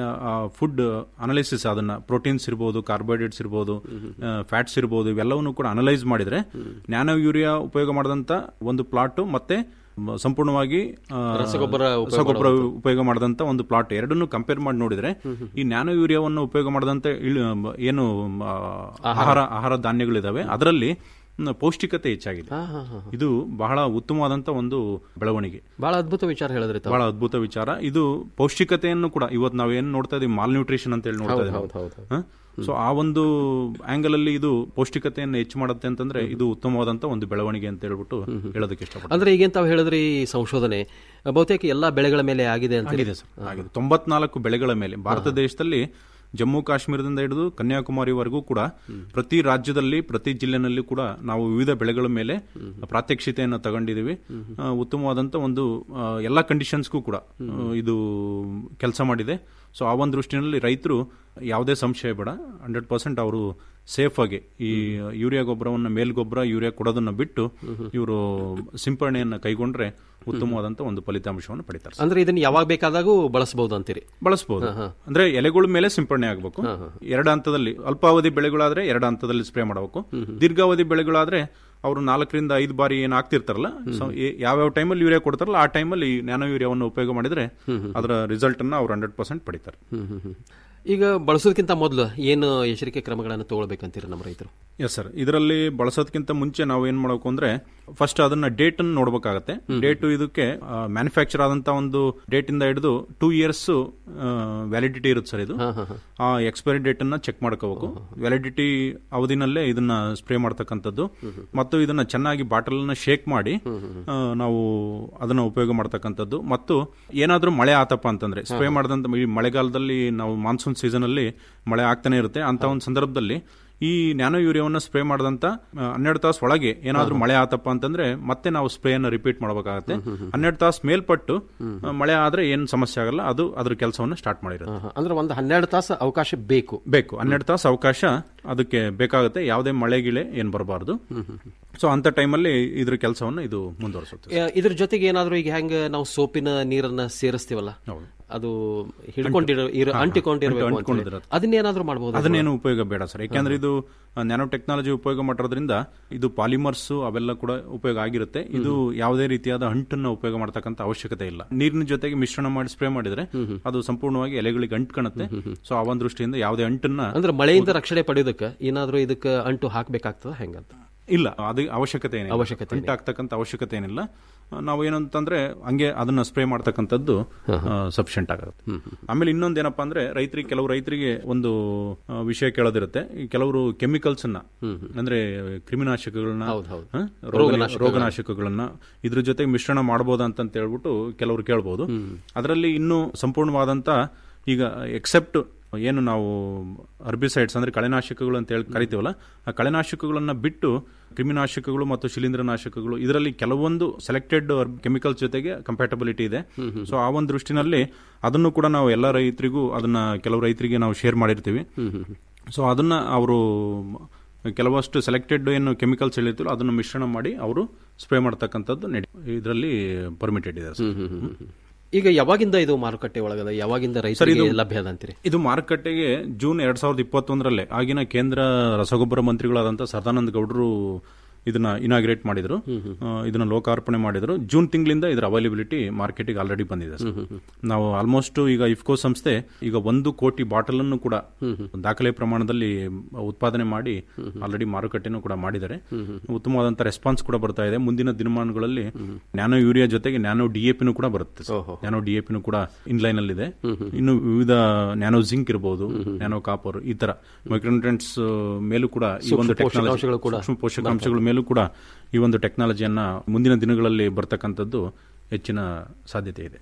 ಫುಡ್ ಅನಲೈಸಿಸ್ ಅದನ್ನ ಪ್ರೋಟೀನ್ಸ್ ಇರ್ಬೋದು ಕಾರ್ಬೋಹೈಡ್ರೇಟ್ಸ್ ಇರ್ಬೋದು ಫ್ಯಾಟ್ಸ್ ಇರ್ಬೋದು ಇವೆಲ್ಲವನ್ನು ಕೂಡ ಅನಲೈಸ್ ಮಾಡಿದ್ರೆ ನ್ಯಾನೋ ಯೂರಿಯಾ ಉಪಯೋಗ ಮಾಡಿದಂತ ಒಂದು ಪ್ಲಾಟ್ ಮತ್ತೆ ಮ- ಸಂಪೂರ್ಣವಾಗಿ ಆ, ರಸಗೊಬ್ಬರ ಉಪಯೋಗ ರಸಗೊಬ್ಬರ ಮಾಡುವಂಥದ್ದು. ಉಪಯೋಗ ಮಾಡಿದಂತ ಒಂದು ಪ್ಲಾಟ್ ಎರಡನ್ನು ಕಂಪೇರ್ ಮಾಡಿ ನೋಡಿದ್ರೆ ಈ ನ್ಯಾನೋ ಯೂರಿಯಾವನ್ನು ಉಪಯೋಗ ಮಾಡಿದಂತ ಇಳು- ಏನು ಆ, ಆಹಾರ ಆಹಾರ ಧಾನ್ಯಗಳಿದಾವೆ ಅದರಲ್ಲಿ ಮ್, ಪೌಷ್ಟಿಕತೆ ಹೆಚ್ಚಾಗಿದೆ ಇದು ಬಹಳ ಉತ್ತಮವಾದಂತ ಒಂದು ಬೆಳವಣಿಗೆ ಬಹಳ ಅದ್ಭುತ ವಿಚಾರ ಹೇಳಿದ್ರಿ ತಾವು. ಬಹಳ ಅದ್ಭುತ ವಿಚಾರ ಇದು ಪೌಷ್ಟಿಕತೆಯನ್ನು ಕೂಡ ಇವತ್ತು ನಾವೇನ್ ನೋಡ್ತಾ ಇದೀವಿ ಮಾಲ್ ನ್ಯೂಟ್ರಿಷನ್ ಅಂತ ಹೇಳಿ ನೋಡ್ತಾ ಹೌದು, ಇದೀವಿ ಹೌದು, ಹೌದು. ಸೊ ಆ ಒಂದು ಆಂಗಲ್ ಅಲ್ಲಿ ಇದು ಪೌಷ್ಟಿಕತೆಯನ್ನು ಹೆಚ್ಚು ಮಾಡುತ್ತೆ ಅಂತಂದ್ರೆ ಇದು ಉತ್ತಮವಾದಂತ ಒಂದು ಬೆಳವಣಿಗೆ ಅಂತ ಹೇಳ್ಬಿಟ್ಟು ಹೇಳೋದಕ್ಕೆ ಇಷ್ಟಪಡ್ತೀನಿ ಅಂದ್ರೆ ಈಗೇನ್ ತಾವು ಹೇಳಿದ್ರಿ ಈ ಸಂಶೋಧನೆ ಬಹುತೇಕ ಎಲ್ಲಾ ಬೆಳೆಗಳ ಮೇಲೆ ಆಗಿದೆ ಅಂತ ಆಗಿದೆ ಸರ್ ಆಗಿದೆ ತೊಂಬತ್ನಾಲ್ಕು ಬೆಳೆಗಳ ಮೇಲೆ ಭಾರತ ದೇಶದಲ್ಲಿ ಜಮ್ಮು ಕಾಶ್ಮೀರದಿಂದ ಹಿಡಿದು ಕನ್ಯಾಕುಮಾರಿವರೆಗೂ ಕೂಡ ಪ್ರತಿ ರಾಜ್ಯದಲ್ಲಿ ಪ್ರತಿ ಜಿಲ್ಲೆನಲ್ಲಿ ಕೂಡ ನಾವು ವಿವಿಧ ಬೆಳೆಗಳ ಮೇಲೆ ಪ್ರಾತ್ಯಕ್ಷಿತೆಯನ್ನು ತಗೊಂಡಿದ್ದೀವಿ ಆ, ಉತ್ತಮವಾದಂತ ಒಂದು ಆ, ಎಲ್ಲಾ ಕಂಡೀಷನ್ಸ್ಗೂ ಕೂಡ ಆ, ಇದು ಕೆಲಸ ಮಾಡಿದೆ ಸೊ ಆ ಒಂದು ದೃಷ್ಟಿನಲ್ಲಿ ರೈತರು ಯಾವುದೇ ಸಂಶಯ ಬೇಡ ಹಂಡ್ರೆಡ್ ಪರ್ಸೆಂಟ್ ಅವರು ಸೇಫ್ ಆಗಿ ಈ ಯೂರಿಯಾ ಗೊಬ್ಬರವನ್ನು ಮೇಲ್ಗೊಬ್ಬರ ಯೂರಿಯಾ ಕೊಡೋದನ್ನ ಬಿಟ್ಟು ಇವರು ಸಿಂಪರಣೆಯನ್ನು ಕೈಗೊಂಡ್ರೆ ಉತ್ತಮವಾದಂತ ಒಂದು ಫಲಿತಾಂಶವನ್ನು ಪಡಿತಾರೆ ಅಂದ್ರೆ ಇದನ್ನ ಯಾವಾಗ ಬೇಕಾದಾಗೂ ಬಳಸಬಹುದು ಅಂತೀರಿ ಬಳಸಬಹುದು ಅಂದ್ರೆ ಎಲೆಗಳ ಮೇಲೆ ಸಿಂಪಡಣೆ ಆಗಬೇಕು ಎರಡು ಹಂತದಲ್ಲಿ ಅಲ್ಪಾವಧಿ ಬೆಳೆಗಳಾದ್ರೆ ಎರಡು ಹಂತದಲ್ಲಿ ಸ್ಪ್ರೇ ಮಾಡಬೇಕು ದೀರ್ಘಾವಧಿ ಬೆಳೆಗಳಾದ್ರೆ ಅವರು ನಾಲ್ಕರಿಂದ ಐದು ಬಾರಿ ಏನು ಆಗ್ತಿರ್ತಾರಲ್ಲ ಸೊ ಯಾವ್ಯಾವ ಟೈಮಲ್ಲಿ ಯೂರಿಯಾ ಕೊಡ್ತಾರಲ್ಲ ಆ ಟೈಮಲ್ಲಿ ನ್ಯಾನೋ ಯೂರಿಯಾವನ್ನು ಉಪಯೋಗ ಮಾಡಿದ್ರೆ ಅದರ ರಿಸಲ್ಟ್ ಅನ್ನ ಅವ್ರು ಹಂಡ್ರೆಡ್ ಪರ್ಸೆಂಟ್ ಪಡಿತಾರೆ ಹ್ಮ್ ಹ್ಮ್ ಹ್ಮ್. ಈಗ ಬಳಸೋದಕ್ಕಿಂತ ಮೊದಲು ಏನು ಎಚ್ಚರಿಕೆ ಕ್ರಮಗಳನ್ನು ತಗೊಳ್ಬೇಕಂತೀರಿ ನಮ್ಮ ರೈತರು ಎಸ್ ಸರ್ ಇದರಲ್ಲಿ ಬಳಸೋದಕ್ಕಿಂತ ಮುಂಚೆ ನಾವು ಏನ್ ಮಾಡಬೇಕು ಅಂದ್ರೆ ಫಸ್ಟ್ ಅದನ್ನ ಡೇಟ್ ಅನ್ನು ನೋಡ್ಬೇಕಾಗತ್ತೆ ಡೇಟ್ ಇದಕ್ಕೆ ಮ್ಯಾನುಫ್ಯಾಕ್ಚರ್ ಆದಂತ ಒಂದು ಡೇಟ್ ಇಂದ ಹಿಡಿದು ಟೂ ಇಯರ್ಸ್ ವ್ಯಾಲಿಡಿಟಿ ಇರುತ್ತೆ ಸರ್ ಇದು ಆ ಎಕ್ಸ್ಪೈರಿ ಡೇಟ್ ಅನ್ನ ಚೆಕ್ ಮಾಡ್ಕೋಬೇಕು ವ್ಯಾಲಿಡಿಟಿ ಅವಧಿನಲ್ಲೇ ಇದನ್ನ ಸ್ಪ್ರೇ ಮಾಡ್ತಕ್ಕಂಥದ್ದು ಮತ್ತು ಇದನ್ನ ಚೆನ್ನಾಗಿ ಬಾಟಲ್ ನ ಶೇಕ್ ಮಾಡಿ ಆ, ನಾವು ಅದನ್ನ ಉಪಯೋಗ ಮಾಡ್ತಕ್ಕಂಥದ್ದು ಮತ್ತು ಏನಾದ್ರೂ ಮಳೆ ಆತಪ್ಪ ಅಂತಂದ್ರೆ ಸ್ಪ್ರೇ ಮಾಡಿದಂತ ಈ ಮಳೆಗಾಲದಲ್ಲಿ ನಾವು ಮಾನ್ಸೂನ್ ಸೀಸನ್ ಅಲ್ಲಿ ಮಳೆ ಆಗ್ತಾನೆ ಇರುತ್ತೆ ಅಂತ ಒಂದು ಸಂದರ್ಭದಲ್ಲಿ ಈ ನ್ಯಾನೋ ಯೂರಿಯಾವನ್ನ ಸ್ಪ್ರೇ ಮಾಡಿದಂತ ಹನ್ನೆರಡು ತಾಸು ಒಳಗೆ ಏನಾದ್ರೂ ಮಳೆ ಆತಪ್ಪ ಅಂತಂದ್ರೆ ಮತ್ತೆ ನಾವು ಸ್ಪ್ರೇಯನ್ನು ರಿಪೀಟ್ ಮಾಡಬೇಕಾಗತ್ತೆ ಹನ್ನೆರಡು ತಾಸು ಮೇಲ್ಪಟ್ಟು ಆ, ಮಳೆ ಆದ್ರೆ ಏನ್ ಸಮಸ್ಯೆ ಆಗಲ್ಲ ಅದು ಅದ್ರ ಕೆಲಸವನ್ನು ಸ್ಟಾರ್ಟ್ ಮಾಡಿರುತ್ತೆ ಅಂದ್ರೆ ಒಂದು ಹನ್ನೆರಡು ತಾಸು ಅವಕಾಶ ಬೇಕು ಬೇಕು ಹನ್ನೆರಡು ತಾಸು ಅವಕಾಶ ಅದಕ್ಕೆ ಬೇಕಾಗುತ್ತೆ ಯಾವುದೇ ಮಳೆ ಗಿಳೆ ಏನ್ ಬರಬಾರ್ದು ಸೊ ಅಂತ ಟೈಮಲ್ಲಿ ಇದ್ರ ಕೆಲಸವನ್ನು ಇದು ಮುಂದುವರಿಸುತ್ತೆ ಆ, ಇದ್ರ ಜೊತೆಗೆ ಏನಾದ್ರೂ ಈಗ ಹೆಂಗ ನಾವು ಸೋಪಿನ ನೀರನ್ನ ಸೇರಿಸ್ತೀವಲ್ಲ ಅದು ಹಿಡ್ಕೊಂಡಿರೋ ಇರೋ ಅಂಟಿಕೊಂಡಿರ್ಬೇಕು ಅಂತ ಹೇಳಿ. ಅಂಟಿಕೊಂಡಿರೋದು. ಅದನ್ನೇನಾದ್ರೂ ಮಾಡಬಹುದು ಅದನ್ನೇನು ಉಪಯೋಗ ಬೇಡ ಸರ್ ಯಾಕಂದ್ರೆ ಇದು ನ್ಯಾನೋ ಟೆಕ್ನಾಲಜಿ ಉಪಯೋಗ ಮಾಡೋದ್ರಿಂದ ಇದು ಪಾಲಿಮರ್ಸ್ ಅವೆಲ್ಲ ಕೂಡ ಉಪಯೋಗ ಆಗಿರುತ್ತೆ ಇದು ಯಾವುದೇ ರೀತಿಯಾದ ಅಂಟನ್ನ ಉಪಯೋಗ ಮಾಡ್ತಕ್ಕಂಥ ಅವಶ್ಯಕತೆ ಇಲ್ಲ ನೀರಿನ ಜೊತೆಗೆ ಮಿಶ್ರಣ ಮಾಡಿ ಸ್ಪ್ರೇ ಮಾಡಿದ್ರೆ ಅದು ಸಂಪೂರ್ಣವಾಗಿ ಎಲೆಗಳಿಗೆ ಅಂಟ್ಕಣತ್ತೆ ಸೊ ಆ ಒಂದು ದೃಷ್ಟಿಯಿಂದ ಯಾವುದೇ ಅಂಟನ್ನ ಅಂದ್ರೆ ಮಳೆಯಿಂದ ರಕ್ಷಣೆ ಪಡೆಯೋದಕ್ಕೆ ಏನಾದ್ರೂ ಇದಕ್ಕೆ ಅಂಟು ಹಾಕ್ಬೇಕಾಗ್ತದ ಹೆಂಗಂತ ಇಲ್ಲ ಅದು ಅವಶ್ಯಕತೆ ಏನಿಲ್ಲ ಅವಶ್ಯಕತೆ ಅಂಟು ಹಾಕ್ತಕ್ಕಂಥ ಅವಶ್ಯಕತೆ ಏನಿಲ್ಲ ಆ, ನಾವು ಏನಂತಂದ್ರೆ ಹಂಗೆ ಅದನ್ನ ಸ್ಪ್ರೇ ಮಾಡ್ತಕ್ಕಂಥದ್ದು ಸಫಿಷಿಯಂಟ್ ಆಗುತ್ತೆ ಆಮೇಲೆ ಇನ್ನೊಂದು ಏನಪ್ಪಾ ಅಂದ್ರೆ ರೈತರಿಗೆ ಕೆಲವು ರೈತರಿಗೆ ಒಂದು ಆ, ವಿಷಯ ಕೇಳೋದಿರುತ್ತೆ ಈ ಕೆಲವರು ಕೆಮಿಕಲ್ಸ್ ಅನ್ನ ಅಂದ್ರೆ ಕ್ರಿಮಿನಾಶಕಗಳನ್ನ ಹೌದು, ಹೌದು. ಹ? ರೋಗ- ರೋಗನಾಶಕಗಳನ್ನ. ರೋಗನಾಶಕಗಳನ್ನ ಇದ್ರ ಜೊತೆಗೆ ಮಿಶ್ರಣ ಮಾಡಬಹುದಾ ಅಂತ ಹೇಳ್ಬಿಟ್ಟು ಕೆಲವರು ಕೇಳಬಹುದು ಅದರಲ್ಲಿ ಇನ್ನೂ ಸಂಪೂರ್ಣವಾದಂತ ಈಗ ಎಕ್ಸೆಪ್ಟ್ ಏನು ನಾವು ಅರ್ಬಿಸೈಡ್ಸ್ ಅಂದ್ರೆ ಕಳೆನಾಶಕಗಳು ಅಂತ ಹೇಳಿ ಕರಿತೀವಲ್ಲ ಆ ಕಳೆನಾಶಕಗಳನ್ನ ಬಿಟ್ಟು ಕ್ರಿಮಿನಾಶಕಗಳು ಮತ್ತು ಶಿಲೀಂಧ್ರನಾಶಕಗಳು ಇದರಲ್ಲಿ ಕೆಲವೊಂದು ಸೆಲೆಕ್ಟೆಡ್ ಕೆಮಿಕಲ್ಸ್ ಜೊತೆಗೆ ಕಂಪ್ಯಾಟಬಿಲಿಟಿ ಇದೆ ಸೊ ಆ ಒಂದು ದೃಷ್ಟಿನಲ್ಲಿ ಅದನ್ನು ಕೂಡ ನಾವು ಎಲ್ಲ ರೈತರಿಗೂ ಅದನ್ನ ಕೆಲವು ರೈತರಿಗೆ ನಾವು ಶೇರ್ ಮಾಡಿರ್ತೀವಿ ಸೊ ಅದನ್ನ ಅವರು ಕೆಲವಷ್ಟು ಸೆಲೆಕ್ಟೆಡ್ ಏನು ಕೆಮಿಕಲ್ಸ್ ಹೇಳಿರ್ತೀವೋ ಅದನ್ನು ಮಿಶ್ರಣ ಮಾಡಿ ಅವರು ಸ್ಪ್ರೇ ಮಾಡ್ತಕ್ಕಂಥದ್ದು ನಡಿ ಇದರಲ್ಲಿ ಪರ್ಮಿಟೆಡ್ ಇದೆ ಸರ್. ಈಗ ಯಾವಾಗಿಂದ ಇದು ಮಾರುಕಟ್ಟೆ ಒಳಗದ ಯಾವಾಗಿಂದ ಸರ್ ರೈತರಿಗೆ ಇದು ಲಭ್ಯ ಅದ ಅಂತೀರಿ ಇದು ಮಾರುಕಟ್ಟೆಗೆ ಜೂನ್ ಎರಡ್ ಸಾವಿರದ ಇಪ್ಪತ್ತೊಂದರಲ್ಲೇ ಆಗಿನ ಕೇಂದ್ರ ರಸಗೊಬ್ಬರ ಮಂತ್ರಿಗಳಾದಂಥ ಸದಾನಂದ ಗೌಡರು ಇದನ್ನ ಇನಾಗ್ರೇಟ್ ಮಾಡಿದ್ರು ಆ, ಇದನ್ನ ಲೋಕಾರ್ಪಣೆ ಮಾಡಿದ್ರು ಜೂನ್ ತಿಂಗಳಿಂದ ಇದರ ಅವೈಲಬಿಲಿಟಿ ಮಾರ್ಕೆಟಿಗೆ ಆಲ್ರೆಡಿ ಬಂದಿದೆ ಸರ್. ನಾವು ಆಲ್ಮೋಸ್ಟ್ ಈಗ ಇಫ್ಕೋ ಸಂಸ್ಥೆ ಈಗ ಒಂದು ಕೋಟಿ ಬಾಟಲ್ ಅನ್ನು ಕೂಡ ದಾಖಲೆ ಪ್ರಮಾಣದಲ್ಲಿ ಉತ್ಪಾದನೆ ಮಾಡಿ ಆಲ್ರೆಡಿ ಮಾರುಕಟ್ಟೆನೂ ಕೂಡ ಮಾಡಿದ್ದಾರೆ ಉತ್ತಮವಾದಂತ ರೆಸ್ಪಾನ್ಸ್ ಕೂಡ ಬರ್ತಾ ಇದೆ ಮುಂದಿನ ದಿನಮಾನಗಳಲ್ಲಿ ನ್ಯಾನೋ ಯೂರಿಯಾ ಜೊತೆಗೆ ನ್ಯಾನೋ ಡಿಎಪಿನೂ ಕೂಡ ಬರುತ್ತೆ ಸರ್. ನ್ಯಾನೋ ಡಿಎಪಿನೂ ಕೂಡ ಇನ್ಲೈನ್ ಅಲ್ಲಿ ಇದೆ ಇನ್ನು ವಿವಿಧ ನ್ಯಾನೋ ಜಿಂಕ್ ಇರಬಹುದು ನ್ಯಾನೋ ಕಾಪರ್ ಈ ತರ ಮೈಕ್ರೋನ್ಯೂಟ್ರೆಂಟ್ಸ್ ಮೇಲೂ ಕೂಡ ಈ ಸೂಕ್ಷ್ಮ ಒಂದು ಪೋಷಕಾಂಶಗಳು ಟೆಕ್ನಾಲಜಿ ಕೂಡ ಸೂಕ್ಷ್ಮ ಪೋಷಕಾಂಶಗಳ ಮೇಲೂ ಕೂಡ ಈ ಒಂದು ಟೆಕ್ನಾಲಜಿಯನ್ನ ಮುಂದಿನ ದಿನಗಳಲ್ಲಿ ಬರ್ತಕ್ಕಂಥದ್ದು ಹೆಚ್ಚಿನ ಸಾಧ್ಯತೆ ಇದೆ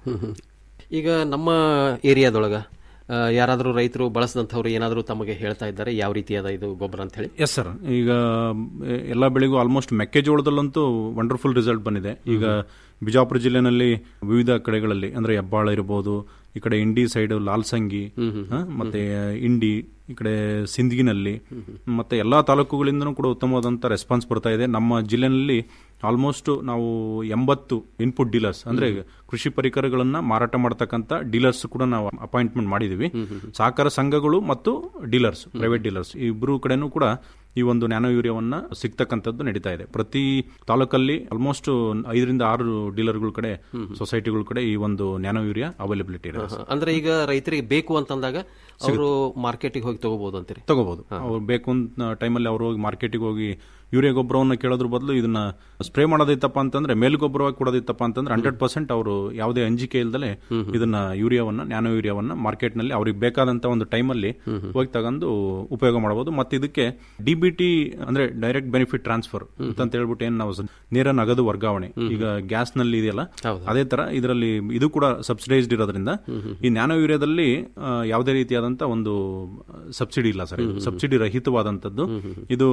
ಈಗ ನಮ್ಮ ಏರಿಯಾದೊಳಗ ಆ, ಯಾರಾದರೂ ರೈತರು ಬಳಸಿದಂಥವ್ರು ಏನಾದರೂ ತಮಗೆ ಹೇಳ್ತಾ ಇದ್ದಾರೆ ಯಾವ ರೀತಿಯಾದ ಇದು ಗೊಬ್ಬರ ಅಂತ ಹೇಳಿ ಎಸ್ ಸರ್ ಈಗ ಎ, ಎಲ್ಲ ಬೆಳೆಗೂ ಆಲ್ಮೋಸ್ಟ್ ಮೆಕ್ಕೆಜೋಳದಲ್ಲಂತೂ ವಂಡರ್ಫುಲ್ ರಿಸಲ್ಟ್ ಬಂದಿದೆ ಈಗ ಬಿಜಾಪುರ ಜಿಲ್ಲೆನಲ್ಲಿ ವಿವಿಧ ಕಡೆಗಳಲ್ಲಿ ಅಂದ್ರೆ ಹೆಬ್ಬಾಳ ಇರಬಹುದು ಈ ಕಡೆ ಇಂಡಿ ಸೈಡ್ ಲಾಲ್ಸಂಗಿ ಹ, ಮತ್ತೆ ಇಂಡಿ ಈ ಕಡೆ ಸಿಂದಗಿನಲ್ಲಿ ಮತ್ತೆ ಎಲ್ಲಾ ತಾಲೂಕುಗಳಿಂದನೂ ಕೂಡ ಉತ್ತಮವಾದಂತ ರೆಸ್ಪಾನ್ಸ್ ಬರ್ತಾ ಇದೆ ನಮ್ಮ ಜಿಲ್ಲೆನಲ್ಲಿ ಆಲ್ಮೋಸ್ಟ್ ನಾವು ಎಂಬತ್ತು ಇನ್ಪುಟ್ ಡೀಲರ್ಸ್ ಅಂದ್ರೆ ಕೃಷಿ ಪರಿಕರಗಳನ್ನ ಮಾರಾಟ ಮಾಡತಕ್ಕಂತ ಡೀಲರ್ಸ್ ಕೂಡ ನಾವು ಅಪಾಯಿಂಟ್ಮೆಂಟ್ ಮಾಡಿದೀವಿ ಸಹಕಾರ ಸಂಘಗಳು ಮತ್ತು ಡೀಲರ್ಸ್ ಪ್ರೈವೇಟ್ ಡೀಲರ್ಸ್ ಇಬ್ರು ಕಡೆನೂ ಕೂಡ ಈ ಒಂದು ನ್ಯಾನೋ ಯೂರಿಯಾವನ್ನ ಸಿಗ್ತಕ್ಕಂಥದ್ದು ನಡೀತಾ ಇದೆ ಪ್ರತಿ ತಾಲೂಕಲ್ಲಿ ಆಲ್ಮೋಸ್ಟ್ ಐದರಿಂದ ಆರು ಡೀಲರ್ಗಳ ಕಡೆ ಸೊಸೈಟಿಗಳ ಕಡೆ ಈ ಒಂದು ನ್ಯಾನೋ ಯೂರಿಯಾ ಅವೈಲಬಿಲಿಟಿ ಇದೆ ಹ, ಅಂದ್ರೆ ಈಗ ರೈತರಿಗೆ ಬೇಕು ಅಂತಂದಾಗ ಅವರು ಮಾರ್ಕೆಟಿಗೆ ಹೋಗಿ ತಗೋಬಹುದು ಅಂತೀರಿ ತಗೋಬಹುದು ಅವ್ರು ಬೇಕು ಅಂತ ಟೈಮಲ್ಲಿ ಅವ್ರು ಹೋಗಿ ಮಾರ್ಕೆಟಿಗೆ ಹೋಗಿ ಯೂರಿಯಾ ಗೊಬ್ಬರವನ್ನು ಕೇಳೋದ್ರ ಬದಲು ಇದನ್ನ ಸ್ಪ್ರೇ ಮಾಡೋದಿತ್ತಪ್ಪ ಅಂತಂದ್ರೆ ಮೇಲ್ಗೊಬ್ಬರವಾಗಿ ಕೊಡೋದಿತ್ತಪ್ಪ ಅಂತಂದ್ರೆ ಹಂಡ್ರೆಡ್ ಪರ್ಸೆಂಟ್ ಅವರು ಯಾವುದೇ ಅಂಜಿಕೆ ಇಲ್ದಲೆ ಇದನ್ನ ಯೂರಿಯಾವನ್ನ ನ್ಯಾನೋ ಯೂರಿಯಾವನ್ನ ಮಾರ್ಕೆಟ್ ನಲ್ಲಿ ಅವ್ರಿಗೆ ಬೇಕಾದಂತ ಒಂದು ಟೈಮಲ್ಲಿ ಹೋಗಿ ತಗೊಂಡು ಉಪಯೋಗ ಮಾಡಬಹುದು ಮತ್ತೆ ಇದಕ್ಕೆ ಡಿಬಿಟಿ ಅಂದ್ರೆ ಡೈರೆಕ್ಟ್ ಬೆನಿಫಿಟ್ ಟ್ರಾನ್ಸ್ಫರ್ ಅಂತ ಹೇಳ್ಬಿಟ್ಟು ಏನ್ ನಾವು ಸ- ನೇರ ನಗದು ವರ್ಗಾವಣೆ ಈಗ ಗ್ಯಾಸ್ ನಲ್ಲಿ ಇದೆಯಲ್ಲ ಅದೇ ತರ ಇದರಲ್ಲಿ ಇದು ಕೂಡ ಸಬ್ಸಿಡೈಸ್ಡ್ ಇರೋದ್ರಿಂದ ಈ ನ್ಯಾನೋ ಯೂರಿಯಾದಲ್ಲಿ ಆ, ಯಾವುದೇ ರೀತಿಯಾದಂತ ಒಂದು ಸಬ್ಸಿಡಿ ಇಲ್ಲ ಸರ್ ಸಬ್ಸಿಡಿ ರಹಿತವಾದಂತದ್ದು ಇದು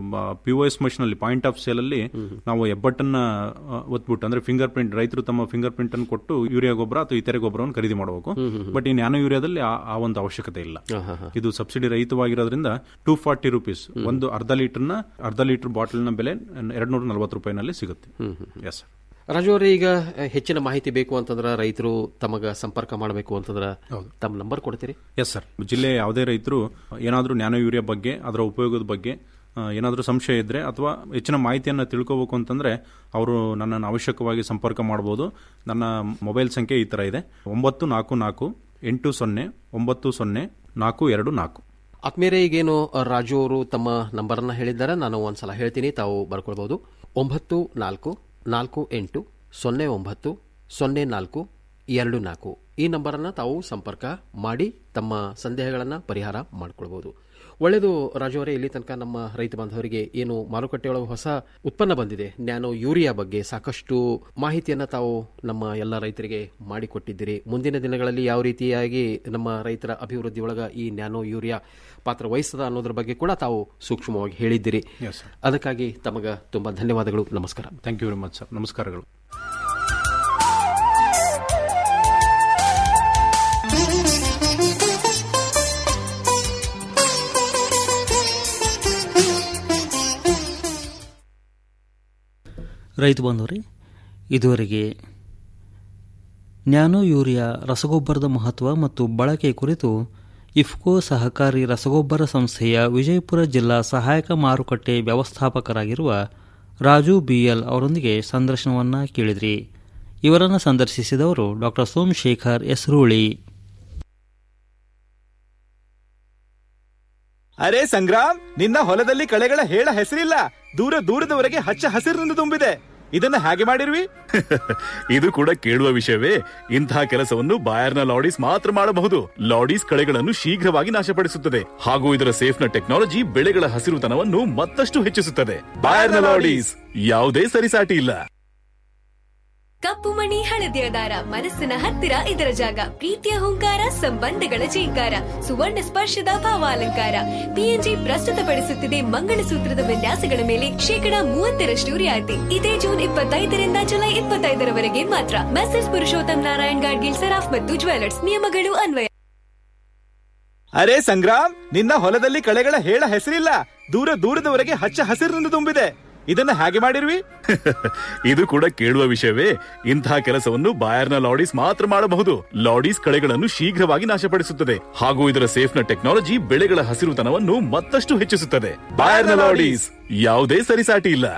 ಪಿ ಎಸ್ ಮಷಿನ್ ಅಲ್ಲಿ ಪಾಯಿಂಟ್ ಆಫ್ ಸೇಲ್ ಅಲ್ಲಿ ನಾವು ಹೆಬ್ಬಟ್ಟನ್ನ ಆ, ಒತ್ಬಿಟ್ಟು ಅಂದ್ರೆ ಫಿಂಗರ್ ಪ್ರಿಂಟ್ ರೈತರು ತಮ್ಮ ಫಿಂಗರ್ ಪ್ರಿಂಟ್ ಅನ್ನು ಕೊಟ್ಟು ಯೂರಿಯಾ ಗೊಬ್ಬರ ಅಥವಾ ಇತರೆ ಗೊಬ್ಬರವನ್ನು ಖರೀದಿ ಮಾಡಬೇಕು ಬಟ್ ಈ ನ್ಯಾನೋ ಯೂರಿಯಾದಲ್ಲಿ ಆ- ಆ ಒಂದು ಅವಶ್ಯಕತೆ ಇಲ್ಲ ಇದು ಸಬ್ಸಿಡಿ ರಹಿತವಾಗಿರೋದ್ರಿಂದ ಟೂ ಫಾರ್ಟಿ ರುಪೀಸ್ ಒಂದು ಅರ್ಧ ಲೀಟರ್ನ ಅರ್ಧ ಲೀಟರ್ ಬಾಟಲ್ನ ಬೆಲೆ ಎರಡ್ ನೂರ ನಲವತ್ತು ರೂಪಾಯಿನಲ್ಲಿ ಸಿಗುತ್ತೆ ಎಸ್ ರಾಜು ಅವರೇ ಈಗ ಅ, ಹೆಚ್ಚಿನ ಮಾಹಿತಿ ಬೇಕು ಅಂತಂದ್ರೆ ರೈತರು ತಮಗ ಸಂಪರ್ಕ ಮಾಡಬೇಕು ಅಂತಂದ್ರೆ ತಮ್ಮ ನಂಬರ್ ಕೊಡ್ತೀರಿ ಎಸ್ ಸರ್ ಜಿಲ್ಲೆಯ ಯಾವುದೇ ರೈತರು ಏನಾದರೂ ನ್ಯಾನೋ ಯೂರಿಯಾ ಬಗ್ಗೆ ಅದರ ಉಪಯೋಗದ ಬಗ್ಗೆ ಏನಾದರೂ ಸಂಶಯ ಇದ್ದರೆ ಅಥವಾ ಹೆಚ್ಚಿನ ಮಾಹಿತಿಯನ್ನು ತಿಳ್ಕೋಬೇಕು ಅಂತಂದರೆ ಅವರು ನನ್ನನ್ನು ಅವಶ್ಯಕವಾಗಿ ಸಂಪರ್ಕ ಮಾಡ್ಬೋದು ನನ್ನ ಮೊಬೈಲ್ ಸಂಖ್ಯೆ ಈ ಥರ ಇದೆ ಒಂಬತ್ತು ನಾಲ್ಕು ನಾಲ್ಕು ಎಂಟು ಸೊನ್ನೆ ಒಂಬತ್ತು ಸೊನ್ನೆ ನಾಲ್ಕು ಎರಡು ನಾಲ್ಕು ಆತ್ಮೀಯರೇ ಈಗೇನು ರಾಜು ಅವರು ತಮ್ಮ ನಂಬರನ್ನು ಹೇಳಿದ್ದಾರೆ ನಾನು ಒಂದ್ಸಲ ಹೇಳ್ತೀನಿ ತಾವು ಬರ್ಕೊಳ್ಬೋದು ಒಂಬತ್ತು ನಾಲ್ಕು ನಾಲ್ಕು ಎಂಟು ಸೊನ್ನೆ ಒಂಬತ್ತು ಸೊನ್ನೆ ನಾಲ್ಕು ಎರಡು ನಾಲ್ಕು ಈ ನಂಬರನ್ನು ತಾವು ಸಂಪರ್ಕ ಮಾಡಿ ತಮ್ಮ ಸಂದೇಹಗಳನ್ನು ಪರಿಹಾರ ಮಾಡಿಕೊಳ್ಬೋದು ಒಳ್ಳೆಯದು ರಾಜು ಅವರೇ ಇಲ್ಲಿ ತನಕ ನಮ್ಮ ರೈತ ಬಾಂಧವರಿಗೆ ಏನು ಮಾರುಕಟ್ಟೆಯೊಳಗೆ ಹೊಸ ಉತ್ಪನ್ನ ಬಂದಿದೆ ನ್ಯಾನೋ ಯೂರಿಯಾ ಬಗ್ಗೆ ಸಾಕಷ್ಟು ಮಾಹಿತಿಯನ್ನು ತಾವು ನಮ್ಮ ಎಲ್ಲ ರೈತರಿಗೆ ಮಾಡಿಕೊಟ್ಟಿದ್ದೀರಿ ಮುಂದಿನ ದಿನಗಳಲ್ಲಿ ಯಾವ ರೀತಿಯಾಗಿ ನಮ್ಮ ರೈತರ ಅಭಿವೃದ್ಧಿ ಒಳಗ ಈ ನ್ಯಾನೋ ಯೂರಿಯಾ ಪಾತ್ರ ವಹಿಸ್ತದ ಅನ್ನೋದ್ರ ಬಗ್ಗೆ ಕೂಡ ತಾವು ಸೂಕ್ಷ್ಮವಾಗಿ ಹೇಳಿದ್ದೀರಿ Yes, sir. ಅದಕ್ಕಾಗಿ ತಮಗೆ ತುಂಬಾ ಧನ್ಯವಾದಗಳು ನಮಸ್ಕಾರ thank you very much sir ನಮಸ್ಕಾರಗಳು ರೈತ ಬಂಧುವರೇ ಇದುವರೆಗೆ ನ್ಯಾನೋ ಯೂರಿಯಾ ರಸಗೊಬ್ಬರದ ಮಹತ್ವ ಮತ್ತು ಬಳಕೆ ಕುರಿತು ಇಫ್ಕೋ ಸಹಕಾರಿ ರಸಗೊಬ್ಬರ ಸಂಸ್ಥೆಯ ವಿಜಯಪುರ ಜಿಲ್ಲಾ ಸಹಾಯಕ ಮಾರುಕಟ್ಟೆ ವ್ಯವಸ್ಥಾಪಕರಾಗಿರುವ ರಾಜು ಬಿಎಲ್ ಅವರೊಂದಿಗೆ ಸಂದರ್ಶನವನ್ನು ಕೇಳಿದ್ರಿ ಇವರನ್ನು ಸಂದರ್ಶಿಸಿದವರು ಡಾಕ್ಟರ್ ಸೋಮಶೇಖರ್ ಎಸ್ರೂಳಿ ಅರೆ ಸಂಗ್ರಾಮ್ ನಿನ್ನ ಹೊಲದಲ್ಲಿ ಕಳೆಗಳ ಹೇಳ ಹೆಸರಿಲ್ಲ ದೂರ ದೂರದವರೆಗೆ ಹಚ್ಚ ಹಸಿರಿನಿಂದ ತುಂಬಿದೆ ಇದನ್ನ ಹೇಗೆ ಮಾಡಿರ್ವಿ ಇದು ಕೂಡ ಕೇಳುವ ವಿಷಯವೇ ಇಂತಹ ಕೆಲಸವನ್ನು ಬಾಯರ್ನ ಲಾಡೀಸ್ ಮಾತ್ರ ಮಾಡಬಹುದು ಲಾಡೀಸ್ ಕಳೆಗಳನ್ನು ಶೀಘ್ರವಾಗಿ ನಾಶಪಡಿಸುತ್ತದೆ ಹಾಗೂ ಇದರ ಸೇಫ್ನ ಟೆಕ್ನಾಲಜಿ ಬೆಳೆಗಳ ಹಸಿರುತನವನ್ನು ಮತ್ತಷ್ಟು ಹೆಚ್ಚಿಸುತ್ತದೆ ಬಾಯರ್ನ ಲಾಡೀಸ್ ಯಾವುದೇ ಸರಿಸಾಟಿ ಇಲ್ಲ ಕಪ್ಪು ಮಣಿ ಹಳದಿಯ ದಾರ ಮನಸ್ಸಿನ ಹತ್ತಿರ ಇದರ ಜಾಗ ಪ್ರೀತಿಯ ಹುಂಕಾರ ಸಂಬಂಧಗಳ ಜೀಂಕಾರ ಸುವರ್ಣ ಸ್ಪರ್ಶದ ಭಾವಾಲಂಕಾರ ಪಿಎನ್ಜಿ ಪ್ರಸ್ತುತಪಡಿಸುತ್ತಿದೆ ಮಂಗಳಸೂತ್ರದ ವಿನ್ಯಾಸಗಳ ಮೇಲೆ ಶೇಕಡಾ ಮೂವತ್ತರಷ್ಟು ರಿಯಾಯಿತಿ ಇದೇ ಜೂನ್ ಇಪ್ಪತ್ತೈದರಿಂದ ಜುಲೈ ಇಪ್ಪತ್ತೈದರವರೆಗೆ ಮಾತ್ರ ಮೆಸೇಜ್ ಪುರುಷೋತ್ತಮ್ ನಾರಾಯಣ್ ಗಾಡ್ಗಿಲ್ ಸರಾಫ್ ಮತ್ತು ಜ್ಯುವೆಲರ್ಸ್ ನಿಯಮಗಳು ಅನ್ವಯ ಅರೆ ಸಂಗ್ರಾಮ್ ನಿನ್ನ ಹೊಲದಲ್ಲಿ ಕಳೆಗಳ ಹೇಳ ಹೆಸರಿಲ್ಲ ದೂರ ದೂರದವರೆಗೆ ಹಚ್ಚ ಹಸಿರಿನಿಂದ ತುಂಬಿದೆ ಇದನ್ನ ಹೇಗೆ ಮಾಡಿರ್ವಿ ಇದು ಕೂಡ ಕೇಳುವ ವಿಷಯವೇ ಇಂತಹ ಕೆಲಸವನ್ನು ಬಾಯರ್ನ ಲಾಡೀಸ್ ಮಾತ್ರ ಮಾಡಬಹುದು ಲಾಡೀಸ್ ಕಳೆಗಳನ್ನು ಶೀಘ್ರವಾಗಿ ನಾಶಪಡಿಸುತ್ತದೆ ಹಾಗೂ ಇದರ ಸೇಫ್ನ ಟೆಕ್ನಾಲಜಿ ಬೆಳೆಗಳ ಹಸಿರುತನವನ್ನು ಮತ್ತಷ್ಟು ಹೆಚ್ಚಿಸುತ್ತದೆ ಬಾಯರ್ನ ಲಾಡೀಸ್ ಯಾವುದೇ ಸರಿಸಾಟಿ ಇಲ್ಲ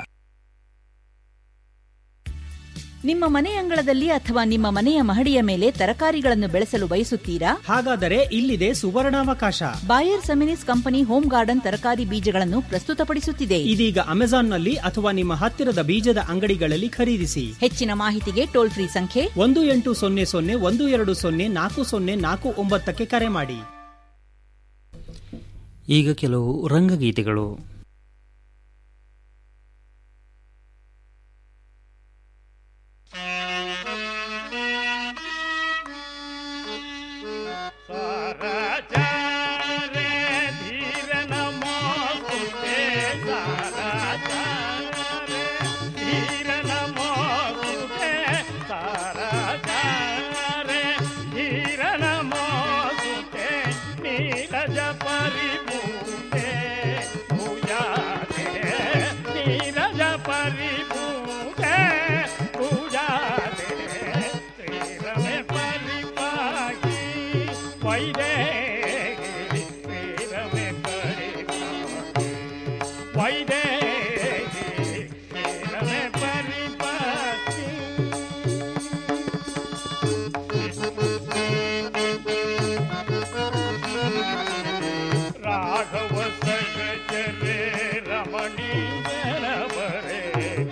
ನಿಮ್ಮ ಮನೆ ಅಂಗಳದಲ್ಲಿ ಅಥವಾ ನಿಮ್ಮ ಮನೆಯ ಮಹಡಿಯ ಮೇಲೆ ತರಕಾರಿಗಳನ್ನು ಬೆಳೆಸಲು ಬಯಸುತ್ತೀರಾ ಹಾಗಾದರೆ ಇಲ್ಲಿದೆ ಸುವರ್ಣಾವಕಾಶ Bayer Seminis company home garden ತರಕಾರಿ ಬೀಜಗಳನ್ನು ಪ್ರಸ್ತುತಪಡಿಸುತ್ತಿದೆ ಇದೀಗ ಅಮೆಜಾನ್ನಲ್ಲಿ ಅಥವಾ ನಿಮ್ಮ ಹತ್ತಿರದ ಬೀಜದ ಅಂಗಡಿಗಳಲ್ಲಿ ಖರೀದಿಸಿ ಹೆಚ್ಚಿನ ಮಾಹಿತಿಗೆ ಟೋಲ್ ಫ್ರೀ ಸಂಖ್ಯೆ ಒಂದು ಎಂಟು ಸೊನ್ನೆ ಸೊನ್ನೆ ಒಂದು ಎರಡು ಸೊನ್ನೆ ನಾಲ್ಕು ಸೊನ್ನೆ ನಾಲ್ಕು ಒಂಬತ್ತಕ್ಕೆ ಕರೆ ಮಾಡಿ ಈಗ ಕೆಲವು ರಂಗಗೀತೆಗಳು ರಾಘವ ಸಗಜರೆ ರಮಣೀಯರ ಬರೆ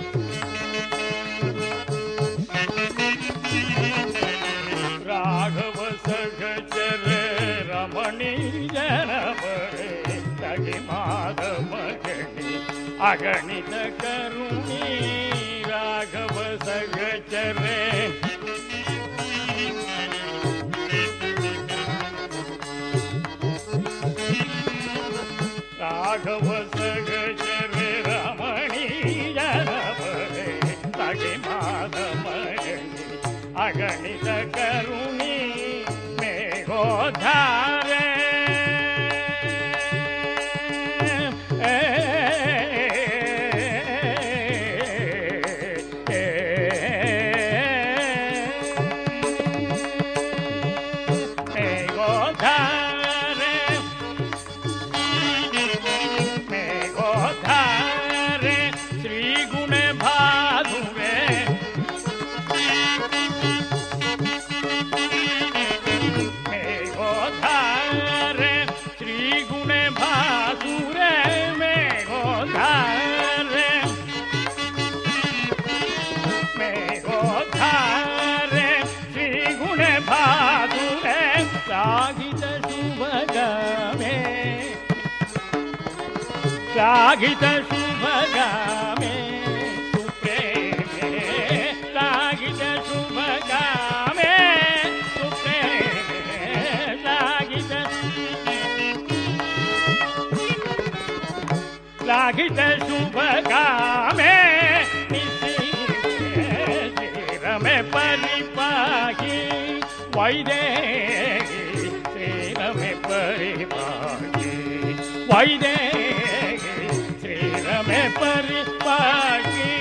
ರಾಘವ ಸಗಜರೆ ರಮಣೀಯರ ಬರೆ ತಗೆ ಮಾಧವ ಗಣಿ ಅಗಣಿತ ಕರುಣಿ ರಾಘವ ಸಗಜರೆ ರಾಘವ ಸಗಜರೆ ರಮಣೀಯರ ಬರೆ ತಗೆ ಮಾಧಮಣಿ ಅಗಣಿತ ಕರುಣಿ ಮೇಘೋಧಾರೆ ಮೇಘೋಧಾರೆ ಮೇಘೋಧಾರೆ ಶ್ಲಾಘಿತ ಶುಭಗಾಮೆ ಸುಪ್ರೇಮೆ ಶ್ಲಾಘಿತ ಶುಭಗಾಮೆ ಸುಪ್ರೇಮೆ ಶ್ಲಾಘಿತ ಶ್ಲಾಘಿತ ಶುಭಗಾಮೆ ಶ್ರೀರಮೆ ಪರಿಪಾಹಿ ವೈದೇಹಿ ಶ್ರೀರಮೆ ಪರಿಪಾಹಿ ವೈದೇಹಿ ಶ್ರೀರಮೆ ಪರಿಪಾಹಿ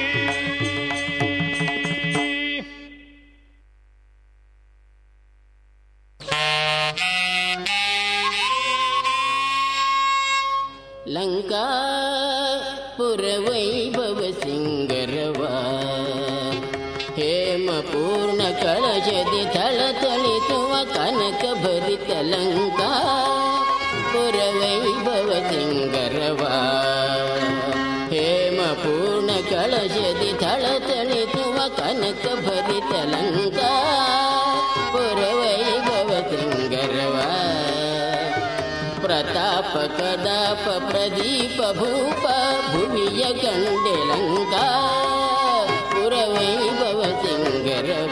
ಲಂಕಾ ಪುರವೈಭವ ಸಿಂಗರವ ಹೇಮ ಪೂರ್ಣ ಕಳಶದಿ ಥಳಥಳಿಸುವ ಕನಕ ಭರಿತ ಲಂಕಾ ಪುರವೈಭವ ಸಿಂಗರವ ಹೇಮ ಪೂರ್ಣ ಕಳಶದಿ ಥಳಥಳಿಸುವ ಕನಕ ಭರಿತ ಲಂಕಾ ಪುರವೈಭವ ಸಿಂಗರವ ಪ್ರತಾಪ ಕದಾಪ ಪ್ರದೀಪ ಭೂಪ ಭುವಿಯ ಕಂಡೆ ಲಂಕಾ ಪುರವೈಭವ ಸಿಂಗರವ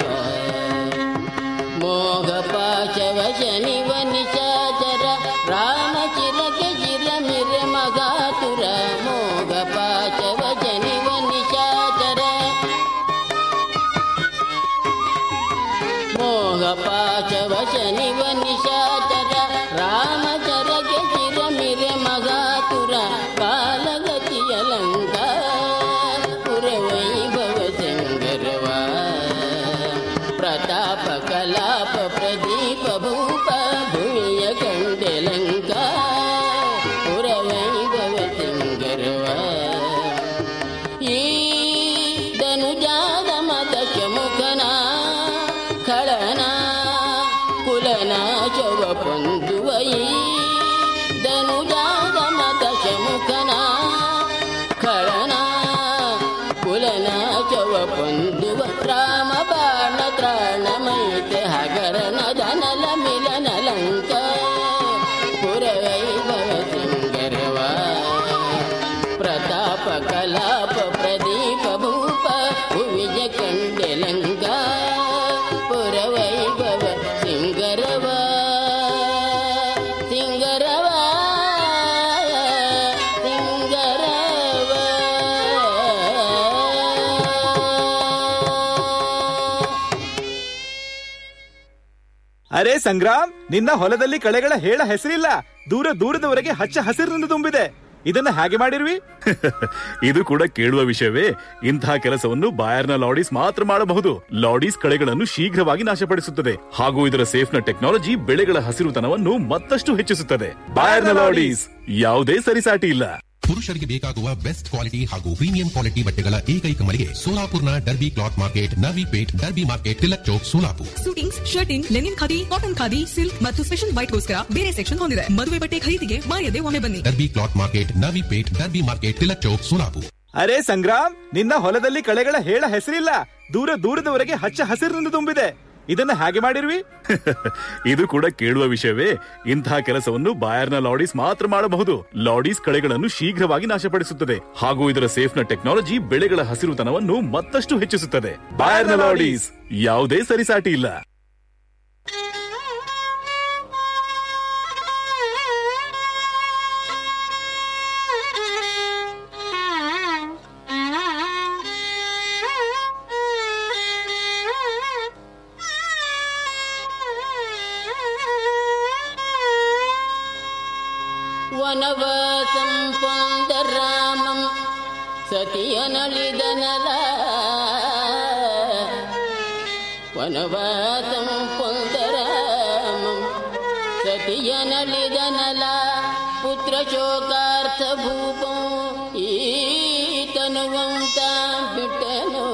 ಮೋಹ ಪಾಶವ ಶನಿವ ನಿಶಾಚರ ರಾಮ ಚಿರಕೆ ಚಿರ ಮಿರ ಮಗಾತುರ ಮೋಹ ಪಾಶವ ಶನಿವ ನಿಶಾಚರ ಮೋಹ ಪಾಶವ ಶನಿವ ನಿಶಾಚರ ರಾಮಚರಗೆ ಚಿರ ಮಿರೆ ಮಗಾತುರ ಕಾಲಗತಿಯ ಲಂಕಾ ಪುರವೈಭವ ಸಿಂಗರವ ಪ್ರತಾಪ ಕಲಾಪ ಪ್ರದೀಪ ಭೂಪ ಭೂಮಿಯ ಕಂಡೆ ಲಂಕಾ ಪುರವೈಭವ ಸಿಂಗರವ ಈ ಧನುಜಾದ ಮದಶ ಮುಖನ ಖಳನ ಕುಲನ ಚವ ಪೊಂದುವ ಈ ಧನುಜಾದ ಮದಶ ಮುಖನ ಖಳನ ಕುಲನ ಚವ ಪೊಂದುವ ರಾಮ ಬಾಣ ತ್ರಾಣ ಮೈತೆ ಹಗರನ ಧನಲ ಮಿಲನ ಲಂಕ ಪುರವೈಭವ ಸಿಂಗರವ ಪ್ರತಾಪ ಕಲಾಪ ಪ್ರದೀಪ ಭೂಪ ಭುವಿಜ ಕಂಡೆ ಲಂಕಾ ಪುರವೈಭವ ಸಿಂಗರವ ಸಿಂಗರವ ಸಿಂಗರವ ಅರೆ ಸಂಗ್ರಾಮ್ ನಿನ್ನ ಹೊಲದಲ್ಲಿ ಕಳೆಗಳ ಹೇಳ ಹೆಸರಿಲ್ಲ ದೂರ ದೂರದವರೆಗೆ ಹಚ್ಚ ಹಸಿರಿನಿಂದ ತುಂಬಿದೆ ಇದನ್ನ ಹೇಗೆ ಮಾಡಿರ್ವಿ ಇದು ಕೂಡ ಕೇಳುವ ವಿಷಯವೇ ಇಂತಹ ಕೆಲಸವನ್ನು ಬಾಯರ್ನ ಲಾಡೀಸ್ ಮಾತ್ರ ಮಾಡಬಹುದು ಲಾಡೀಸ್ ಕಳೆಗಳನ್ನು ಶೀಘ್ರವಾಗಿ ನಾಶಪಡಿಸುತ್ತದೆ ಹಾಗೂ ಇದರ ಸೇಫ್ನ ಟೆಕ್ನಾಲಜಿ ಬೆಳೆಗಳ ಹಸಿರುತನವನ್ನು ಮತ್ತಷ್ಟು ಹೆಚ್ಚಿಸುತ್ತದೆ ಬಾಯರ್ನ ಲಾಡೀಸ್ ಯಾವುದೇ ಸರಿಸಾಟಿ ಇಲ್ಲ ಪುರುಷರಿಗೆ ಬೇಕಾಗುವ ಬೆಸ್ಟ್ ಕ್ವಾಲಿಟಿ ಹಾಗೂ ಪ್ರೀಮಿಯಂ ಕ್ವಾಲಿಟಿ ಬಟ್ಟೆಗಳ ಏಕೈಕ ಮಳಿಗೆ ಸೋಲಾಪುರ್ನ Derby cloth market Navi Peth Derby market Tilak Chowk Solapur suitings shirting linen khadi cotton khadi silk ಮತ್ತು ಸ್ಪೆಷಲ್ ವೈಟ್ಗೋಸ್ಕರ ಬೇರೆ ಸೆಕ್ಷನ್ ಹೊಂದಿದೆ ಮದುವೆ ಬಟ್ಟೆ ಖರೀದಿಗೆ ಮಾಯದೆ ಒಮ್ಮೆ ಬನ್ನಿ Derby cloth market Navi Peth Derby market Tilak Chowk Solapur ಅರೆ ಸಂಗ್ರಾಮ್ ನಿನ್ನ ಹೊಲದಲ್ಲಿ ಕಳೆಗಳ ಹೇಳ ಹೆಸರಿಲ್ಲ ದೂರ ದೂರದವರೆಗೆ ಹಚ್ಚ ಹಸಿರಿನಿಂದ ತುಂಬಿದೆ ಇದನ್ನ ಹೇಗೆ ಮಾಡಿರ್ವಿ ಇದು ಕೂಡ ಕೇಳುವ ವಿಷಯವೇ ಇಂತಹ ಕೆಲಸವನ್ನು ಬಾಯರ್ನ ಲಾಡೀಸ್ ಮಾತ್ರ ಮಾಡಬಹುದು ಲಾಡೀಸ್ ಕಳೆಗಳನ್ನು ಶೀಘ್ರವಾಗಿ ನಾಶಪಡಿಸುತ್ತದೆ ಹಾಗೂ ಇದರ ಸೇಫ್ನ ಟೆಕ್ನಾಲಜಿ ಬೆಳೆಗಳ ಹಸಿರುತನವನ್ನು ಮತ್ತಷ್ಟು ಹೆಚ್ಚಿಸುತ್ತದೆ ಬಾಯರ್ನ ಲಾಡೀಸ್ ಯಾವುದೇ ಸರಿಸಾಟಿ ಇಲ್ಲ ವನವಾಸಂ ಪೊಂದ ರಾಮಂ ಸತಿಯನಳಿದನಲ ವನವಾಸಂ ಪೊಂದ ರಾಮಂ ಸತಿಯನಳಿದನಲ ಪುತ್ರ ಶೋಕಾರ್ಥ ಭೂಪಂ ಈತನುವಂ ತಾಂ ಬಿಟ್ಟನು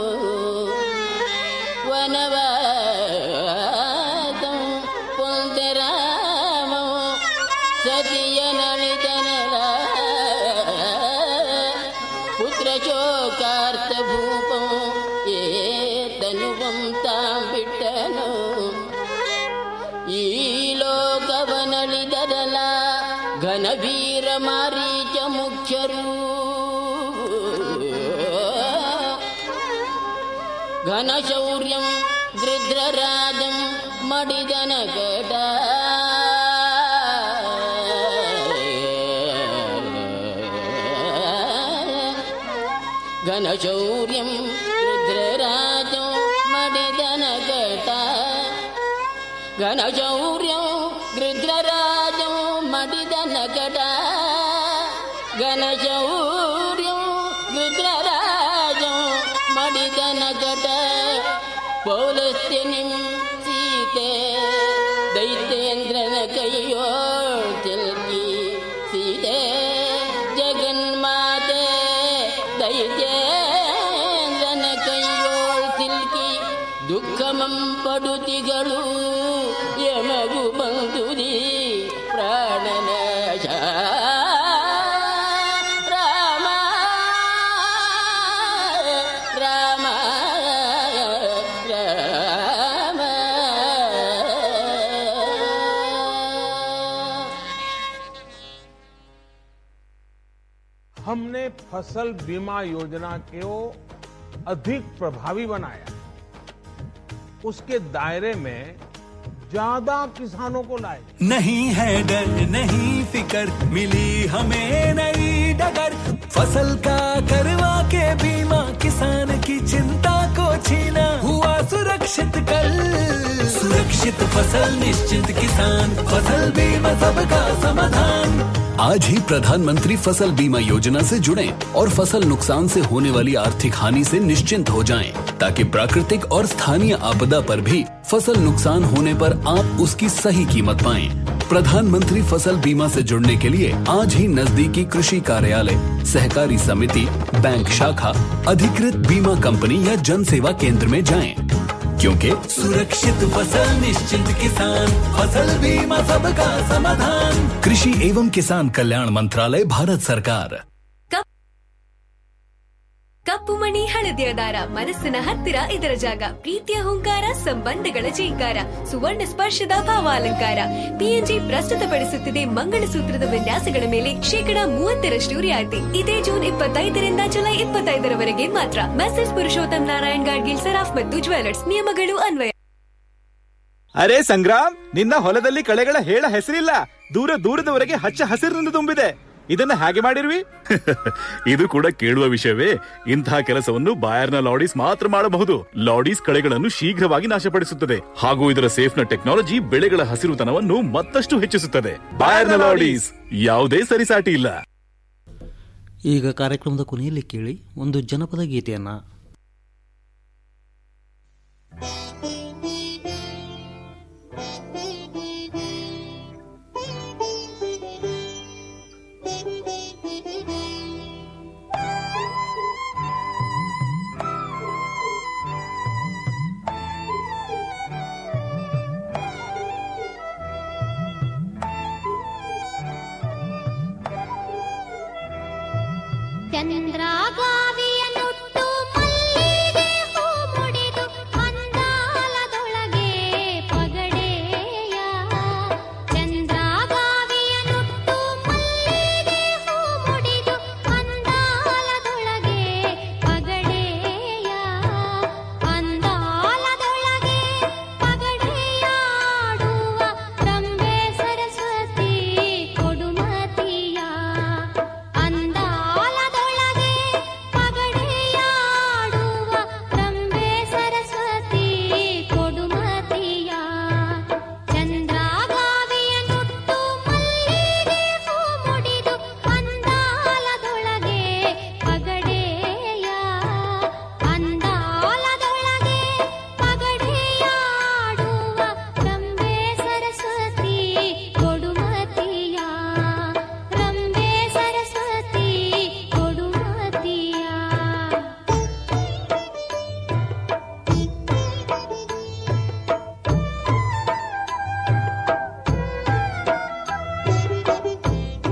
ವನವಾಸಂ ಪೊಂದ ರಾಮಂ ಸತಿಯ ನಳಿತನಲ ಪುತ್ರ ಶೋಕಾರ್ಥ ಭೂಪಂ ಏತನುವಂ ತಾಂ ಬಿಟ್ಟನು ಈ ಲೋಕವನಳಿದರಲ ಘನವೀರ ಮಾರೀಚ ಮುಖ್ಯ ಘನಶೌರ್ಯಂ ಗೃಧ್ರರಾಜಂ ಮಡಿದನ ಕಟ ಘನಶೌರ್ಯಂ ರುದ್ರರಾಜೋ ಮಡಿದನ ಕಟ ಘನಶೌರ್ಯಂ ಗೃಧ್ರರಾಜೋ ಮಡಿದನ ಕಟ ಘನಶೌರ್ಯಂ ಗೃಧ್ರರಾಜೋ ಮಡಿದನ ಕಟ ಪೌಲಸ್ತ್ಯನಿಂ ಸೀತೆ ದೈತ್ಯೇಂದ್ರನ ಕೈಯೋಳ್ ತಿಲ್ಕಿ ಸೀತೆ ಜಗನ್ಮಾತೆ ದೈತ್ಯೇಂದ್ರನ ಕೈಯೋಳ್ ತಿಲ್ಕಿ ದುಃಖಮಂ ಪಡುತಿಗಳು ಯಮಗು ಬಂದುದಿ ಪ್ರಾಣನಾಶ ರಾಮ ರಾಮ ರಾಮ हमने फसल बीमा योजना को अधिक प्रभावी बनाया उसके दायरे में ज्यादा किसानों को लाए नहीं है डर नहीं फिकर मिली हमें नई डगर फसल का करवा के बीमा किसान की चिंता को छीना हुआ सुरक्षित कल सुरक्षित फसल निश्चित किसान फसल बीमा सबका समाधान आज ही प्रधानमंत्री फसल बीमा योजना से जुड़ें और फसल नुकसान से होने वाली आर्थिक हानि से निश्चिंत हो जाएं, ताकि प्राकृतिक और स्थानीय आपदा पर भी फसल नुकसान होने पर आप उसकी सही कीमत पाएं। प्रधानमंत्री फसल बीमा से जुड़ने के लिए आज ही नजदीकी कृषि कार्यालय सहकारी समिति बैंक शाखा अधिकृत बीमा कंपनी या जन सेवा केंद्र में जाएं, क्योंकि सुरक्षित फसल निश्चित किसान फसल बीमा सबका समाधान कृषि एवं किसान कल्याण मंत्रालय भारत सरकार ಕಪ್ಪು ಮಣಿ ಹಳದಿಯ ದಾರ ಮನಸ್ಸಿನ ಹತ್ತಿರ ಇದರ ಜಾಗ ಪ್ರೀತಿಯ ಹುಂಕಾರ ಸಂಬಂಧಗಳ ಜೀಂಕಾರ ಸುವರ್ಣ ಸ್ಪರ್ಶದ ಭಾವಾಲಂಕಾರ ಪಿಎನ್ಜಿ ಪ್ರಸ್ತುತಪಡಿಸುತ್ತಿದೆ ಮಂಗಳಸೂತ್ರದ ವಿನ್ಯಾಸಗಳ ಮೇಲೆ ಶೇಕಡ ಮೂವತ್ತರಷ್ಟು ರಿಯಾಯಿತಿ ಇದೇ ಜೂನ್ ಇಪ್ಪತ್ತೈದರಿಂದ ಜುಲೈ ಇಪ್ಪತ್ತೈದರವರೆಗೆ ಮಾತ್ರ ಮೆಸೇಜ್ ಪುರುಷೋತ್ತಮ್ ನಾರಾಯಣ್ ಗಾಡ್ಗಿಲ್ ಸರಾಫ್ ಮತ್ತು ಜ್ಯುವೆಲರ್ಸ್ ನಿಯಮಗಳು ಅನ್ವಯ ಅರೆ ಸಂಗ್ರಾಮ್ ನಿನ್ನ ಹೊಲದಲ್ಲಿ ಕಳೆಗಳ ಹೇಳ ಹೆಸರಿಲ್ಲ ದೂರ ದೂರದವರೆಗೆ ಹಚ್ಚ ಹಸಿರಿನಿಂದ ತುಂಬಿದೆ ಇದನ್ನ ಹಾಗೆ ಮಾಡಿರ್ವಿ ಇದು ಕೂಡ ಕೇಳುವ ವಿಷಯವೇ ಇಂತಹ ಕೆಲಸವನ್ನು ಬಾಯರ್ನ ಲಾಡೀಸ್ ಮಾತ್ರ ಮಾಡಬಹುದು ಲಾಡೀಸ್ ಕಳೆಗಳನ್ನು ಶೀಘ್ರವಾಗಿ ನಾಶಪಡಿಸುತ್ತದೆ ಹಾಗೂ ಇದರ ಸೇಫ್ನ ಟೆಕ್ನಾಲಜಿ ಬೆಳೆಗಳ ಹಸಿರುತನವನ್ನು ಮತ್ತಷ್ಟು ಹೆಚ್ಚಿಸುತ್ತದೆ ಬಾಯರ್ನ ಲಾಡೀಸ್ ಯಾವುದೇ ಸರಿಸಾಟಿ ಇಲ್ಲ ಈಗ ಕಾರ್ಯಕ್ರಮದ ಕೊನೆಯಲ್ಲಿ ಕೇಳಿ ಒಂದು ಜನಪದ ಗೀತೆಯನ್ನ